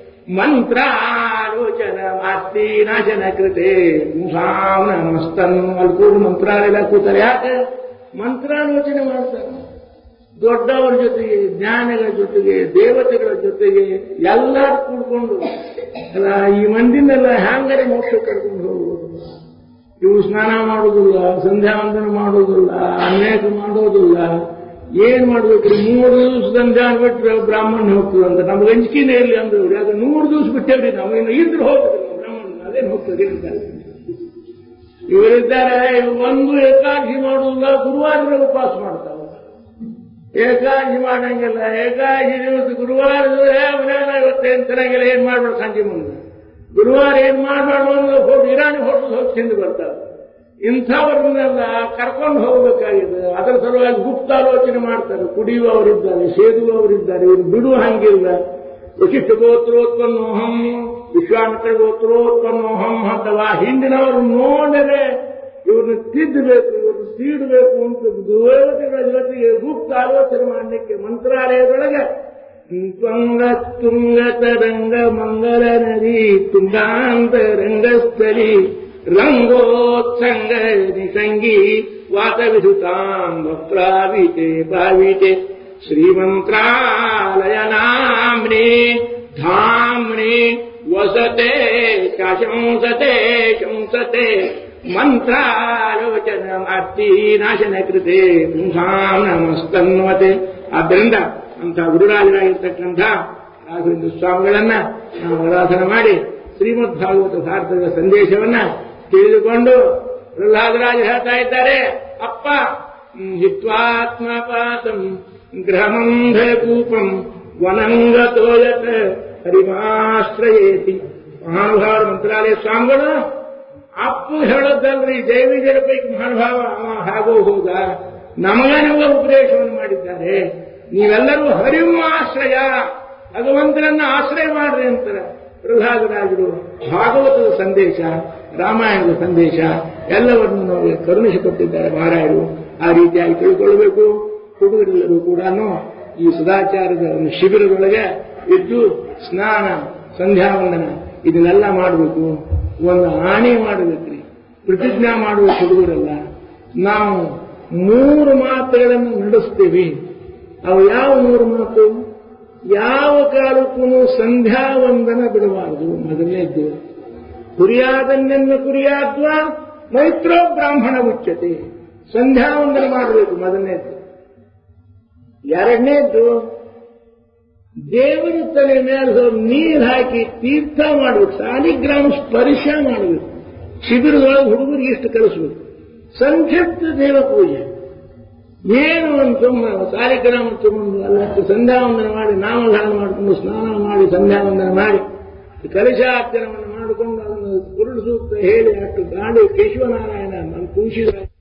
ಮಂತ್ರಾಲೋಚನ ಮಾಸ್ತಿ ನಾಶನ ಕೃತೆ ಮುಸಾವನ ಮಸ್ತನ್ ಅಲ್ಕೂರು ಮಂತ್ರಾಲಯ ಕೂತಾರೆ ಯಾಕೆ ಮಂತ್ರಾಲೋಚನೆ ಮಾಡ್ತಾರೆ ದೊಡ್ಡವರ ಜೊತೆಗೆ ಜ್ಞಾನಿಗಳ ಜೊತೆಗೆ ದೇವತೆಗಳ ಜೊತೆಗೆ ಎಲ್ಲರೂ ಕೂಡ್ಕೊಂಡು ಅಲ್ಲ ಈ ಮಂದಿನೆಲ್ಲ ಹ್ಯಾಂಗರೆ ಮೋಕ್ಷ ಕರ್ಕೊಂಡು ಹೋಗುವುದು ಇವು ಸ್ನಾನ ಮಾಡುವುದಿಲ್ಲ ಸಂಧ್ಯಾ ವಂದನ ಮಾಡುವುದಿಲ್ಲ ಅನೇಕ ಮಾಡೋದಿಲ್ಲ ಏನ್ ಮಾಡ್ಬೇಕ್ರಿ ಮೂರು ದಿವಸ ಸಂಧ್ಯಾ ಬಿಟ್ರೆ ಬ್ರಾಹ್ಮಣ ಹೋಗ್ತದೆ ಅಂತ ನಮ್ಗೆ ಅಂಜಿಕೆನೇ ಇರಲಿ ಅಂದ್ರೆ ಯಾಕೆ ನೂರು ದಿವಸ ಬಿಟ್ಟೇವ್ರಿ ನಾವು ಇನ್ನು ಇದ್ರೆ ಹೋಗ್ತದೆ ಬ್ರಾಹ್ಮಣ ಅದೇನು ಹೋಗ್ತದೆ ಅಂತಾರೆ ಇವರಿದ್ದಾರೆ ಇವು ಒಂದು ಏಕಾದಶಿ ಮಾಡುವುದಿಲ್ಲ ಗುರುವಾರ ಉಪವಾಸ ಮಾಡ್ತಾವ ಏಕಾದಶಿ ಮಾಡಂಗಿಲ್ಲ ಏಕಾದಶಿ ದಿವಸ ಗುರುವಾರ ಇವತ್ತೇನು ಚೆನ್ನಾಗಿಲ್ಲ ಏನ್ ಮಾಡ್ಬೇಡ ಸಂಜೆ ಮುಂದೆ ಗುರುವಾರ ಏನ್ ಮಾಡ್ಬಾರ್ದು ಅಂದ್ರೆ ಹೋಗಿ ಇರಾನಿ ಹೋಟೆಲ್ ಹೋಗಿ ತಿಂದು ಬರ್ತಾರೆ ಇಂಥವ್ರನ್ನೆಲ್ಲ ಕರ್ಕೊಂಡು ಹೋಗಬೇಕಾಗಿದೆ ಅದರ ಸಲುವಾಗಿ ಗುಪ್ತಾಲೋಚನೆ ಮಾಡ್ತಾರೆ ಕುಡಿಯುವವರಿದ್ದಾರೆ ಸೇದುವವರಿದ್ದಾರೆ ಇವರು ಬಿಡುವ ಹಂಗಿಲ್ಲ ವಶಿಷ್ಠ ಗೋತ್ರೋತ್ಪನ್ನೋಹಂ ವಿಶ್ವಾಮಿತ್ರ ಗೋತ್ರೋತ್ಪನ್ನೋಹಂ ಅಥವಾ ಹಿಂದಿನವರು ನೋಡಿದರೆ ಇವ್ರನ್ನ ತಿದ್ದಬೇಕು ಇವ್ರನ್ನ ತೀಡಬೇಕು ಅಂತ ದೇವತೆಗಳ ಜೊತೆಗೆ ಗುಪ್ತ ಆಲೋಚನೆ ಮಾಡಲಿಕ್ಕೆ ಮಂತ್ರಾಲಯದೊಳಗೆ ತ್ವಂಗ ತುಂಗ ತರಂಗ ಮಂಗಲ ನದಿ ತುಂಗಾಂತ ರಂಗಸ್ಥಲಿ ರಂಗೋತ್ಸಂಗ ನಿಸಂಗಿ ವಾತ ವಿಧುತಾಂ ವಕ್ರಾವಿತೆ ಪಾವಿತೆ ಶ್ರೀಮಂತ್ರಾಲಯ ನಾಮ್ನಿ ಧಾಮ್ನಿ ವಸತೆ ಶಂಸತೆ ಶಂಸತೆ ಮಂತ್ರಾಲೋಚನ ಮಾರ್ತಿ ನಾಶನ ಕೃತೆ ಪುಂಸಾಂ ನಮಸ್ತನ್ವತೆ ಆದ್ದರಿಂದ ಅಂತ ಗುರುರಾಜರಾಗಿರ್ತಕ್ಕಂಥ ರಾಘವೇಂದ್ರ ಸ್ವಾಮಿಗಳನ್ನ ನಾವು ಆರಾಧನೆ ಮಾಡಿ ಶ್ರೀಮದ್ ಭಾಗವತ ಭಾರತದ ಸಂದೇಶವನ್ನ ತಿಳಿದುಕೊಂಡು ಪ್ರಹ್ಲಾದರಾಜ ಹೇಳ್ತಾ ಇದ್ದಾರೆ ಅಪ್ಪ ಹಿತ್ವಾತ್ಮಪಾತಂ ಗೃಹಮಂಧಕೂಪಂ ವನಂಗತೋಯತ ಹರಿಮಾಶ್ರಯೇತಿ ಮಹಾನುಭಾವ ಮಂತ್ರಾಲಯ ಸ್ವಾಮಿಗಳು ಅಪ್ಪು ಹೇಳೋದಲ್ರಿ ದೇವಿಜರ ಪೈಕಿ ಮಹಾನುಭಾವ ಅವ ಹಾಗೋ ಹೋಗ ನಮಗ ನಿಮಗೆ ಉಪದೇಶವನ್ನು ಮಾಡಿದ್ದಾರೆ ನೀವೆಲ್ಲರೂ ಹರಿಮಾಶ್ರಯ ಭಗವಂತನನ್ನ ಆಶ್ರಯ ಮಾಡ್ರಿ ಅಂತಾರೆ ಪ್ರಹ್ಲಾದರಾಜರು ಭಾಗವತದ ಸಂದೇಶ ರಾಮಾಯಣದ ಸಂದೇಶ ಎಲ್ಲವನ್ನು ನಾವು ಕರುಣಿಸಿಕೊಟ್ಟಿದ್ದಾರೆ ಮಹಾರಾಯರು ಆ ರೀತಿಯಾಗಿ ತಿಳ್ಕೊಳ್ಬೇಕು ಹುಡುಗರೆಲ್ಲರೂ ಕೂಡ ಈ ಸದಾಚಾರದ ಒಂದು ಶಿಬಿರದೊಳಗೆ ಇದ್ದು ಸ್ನಾನ ಸಂಧ್ಯಾವಂದನ ಇದನ್ನೆಲ್ಲ ಮಾಡಬೇಕು ಒಂದು ಆಣೆ ಮಾಡಬೇಕ್ರಿ ಪ್ರತಿಜ್ಞಾ ಮಾಡುವ ಹುಡುಗರಲ್ಲ ನಾವು ಮೂರು ಮಾತುಗಳನ್ನು ನಡೆಸ್ತೇವೆ ಅವು ಯಾವ ಮೂರು ಮಾತು ಯಾವ ಕಾಲಕ್ಕೂ ಸಂಧ್ಯಾವಂದನ ಬಿಡಬಾರದು ಮೊದಲನೇದ್ದು ಕುರಿಯಾದನ್ನೆನ್ನ ಕುರಿಯಾದ್ವ ಮೈತ್ರೋ ಬ್ರಾಹ್ಮಣ ಉಚ್ಚತೆ ಸಂಧ್ಯಾವಂದನ ಮಾಡಬೇಕು ಮೊದಲನೇದ್ದು ಎರಡನೇದ್ದು ದೇವರ ತಲೆ ಮೇಲೆ ಸ್ವಲ್ಪ ನೀರು ಹಾಕಿ ತೀರ್ಥ ಮಾಡಬೇಕು ಸಾಲಿಗ್ರಾಮ ಸ್ಪರ್ಶ ಮಾಡಬೇಕು ಶಿಬಿರದೊಳಗೆ ಹುಡುಗರಿಗೆ ಇಷ್ಟು ಕಲಿಸ್ಬೇಕು ಸಂಕ್ಷಿಪ್ತ ದೇವ ಪೂಜೆ ಏನು ಒಂದು ಸುಮ್ಮನೆ ಸಾಲಿಗ್ರಾಮ ತಗೊಂಡು ಅಲ್ಲಷ್ಟು ಸಂಧ್ಯಾವಂದನೆ ಮಾಡಿ ನಾಮಧಾನ ಮಾಡಿಕೊಂಡು ಸ್ನಾನ ಮಾಡಿ ಸಂಧ್ಯಾವಂದನೆ ಮಾಡಿ ಕಲಶಾರ್ಚನವನ್ನು ಮಾಡಿಕೊಂಡು ಅದನ್ನು ಕುರುಡು ಸೂಕ್ತ ಹೇಳಿ ಅಷ್ಟು ಗಾಡಿ ಕೇಶವನಾರಾಯಣ ನಾನು ಕುಂಶಿದ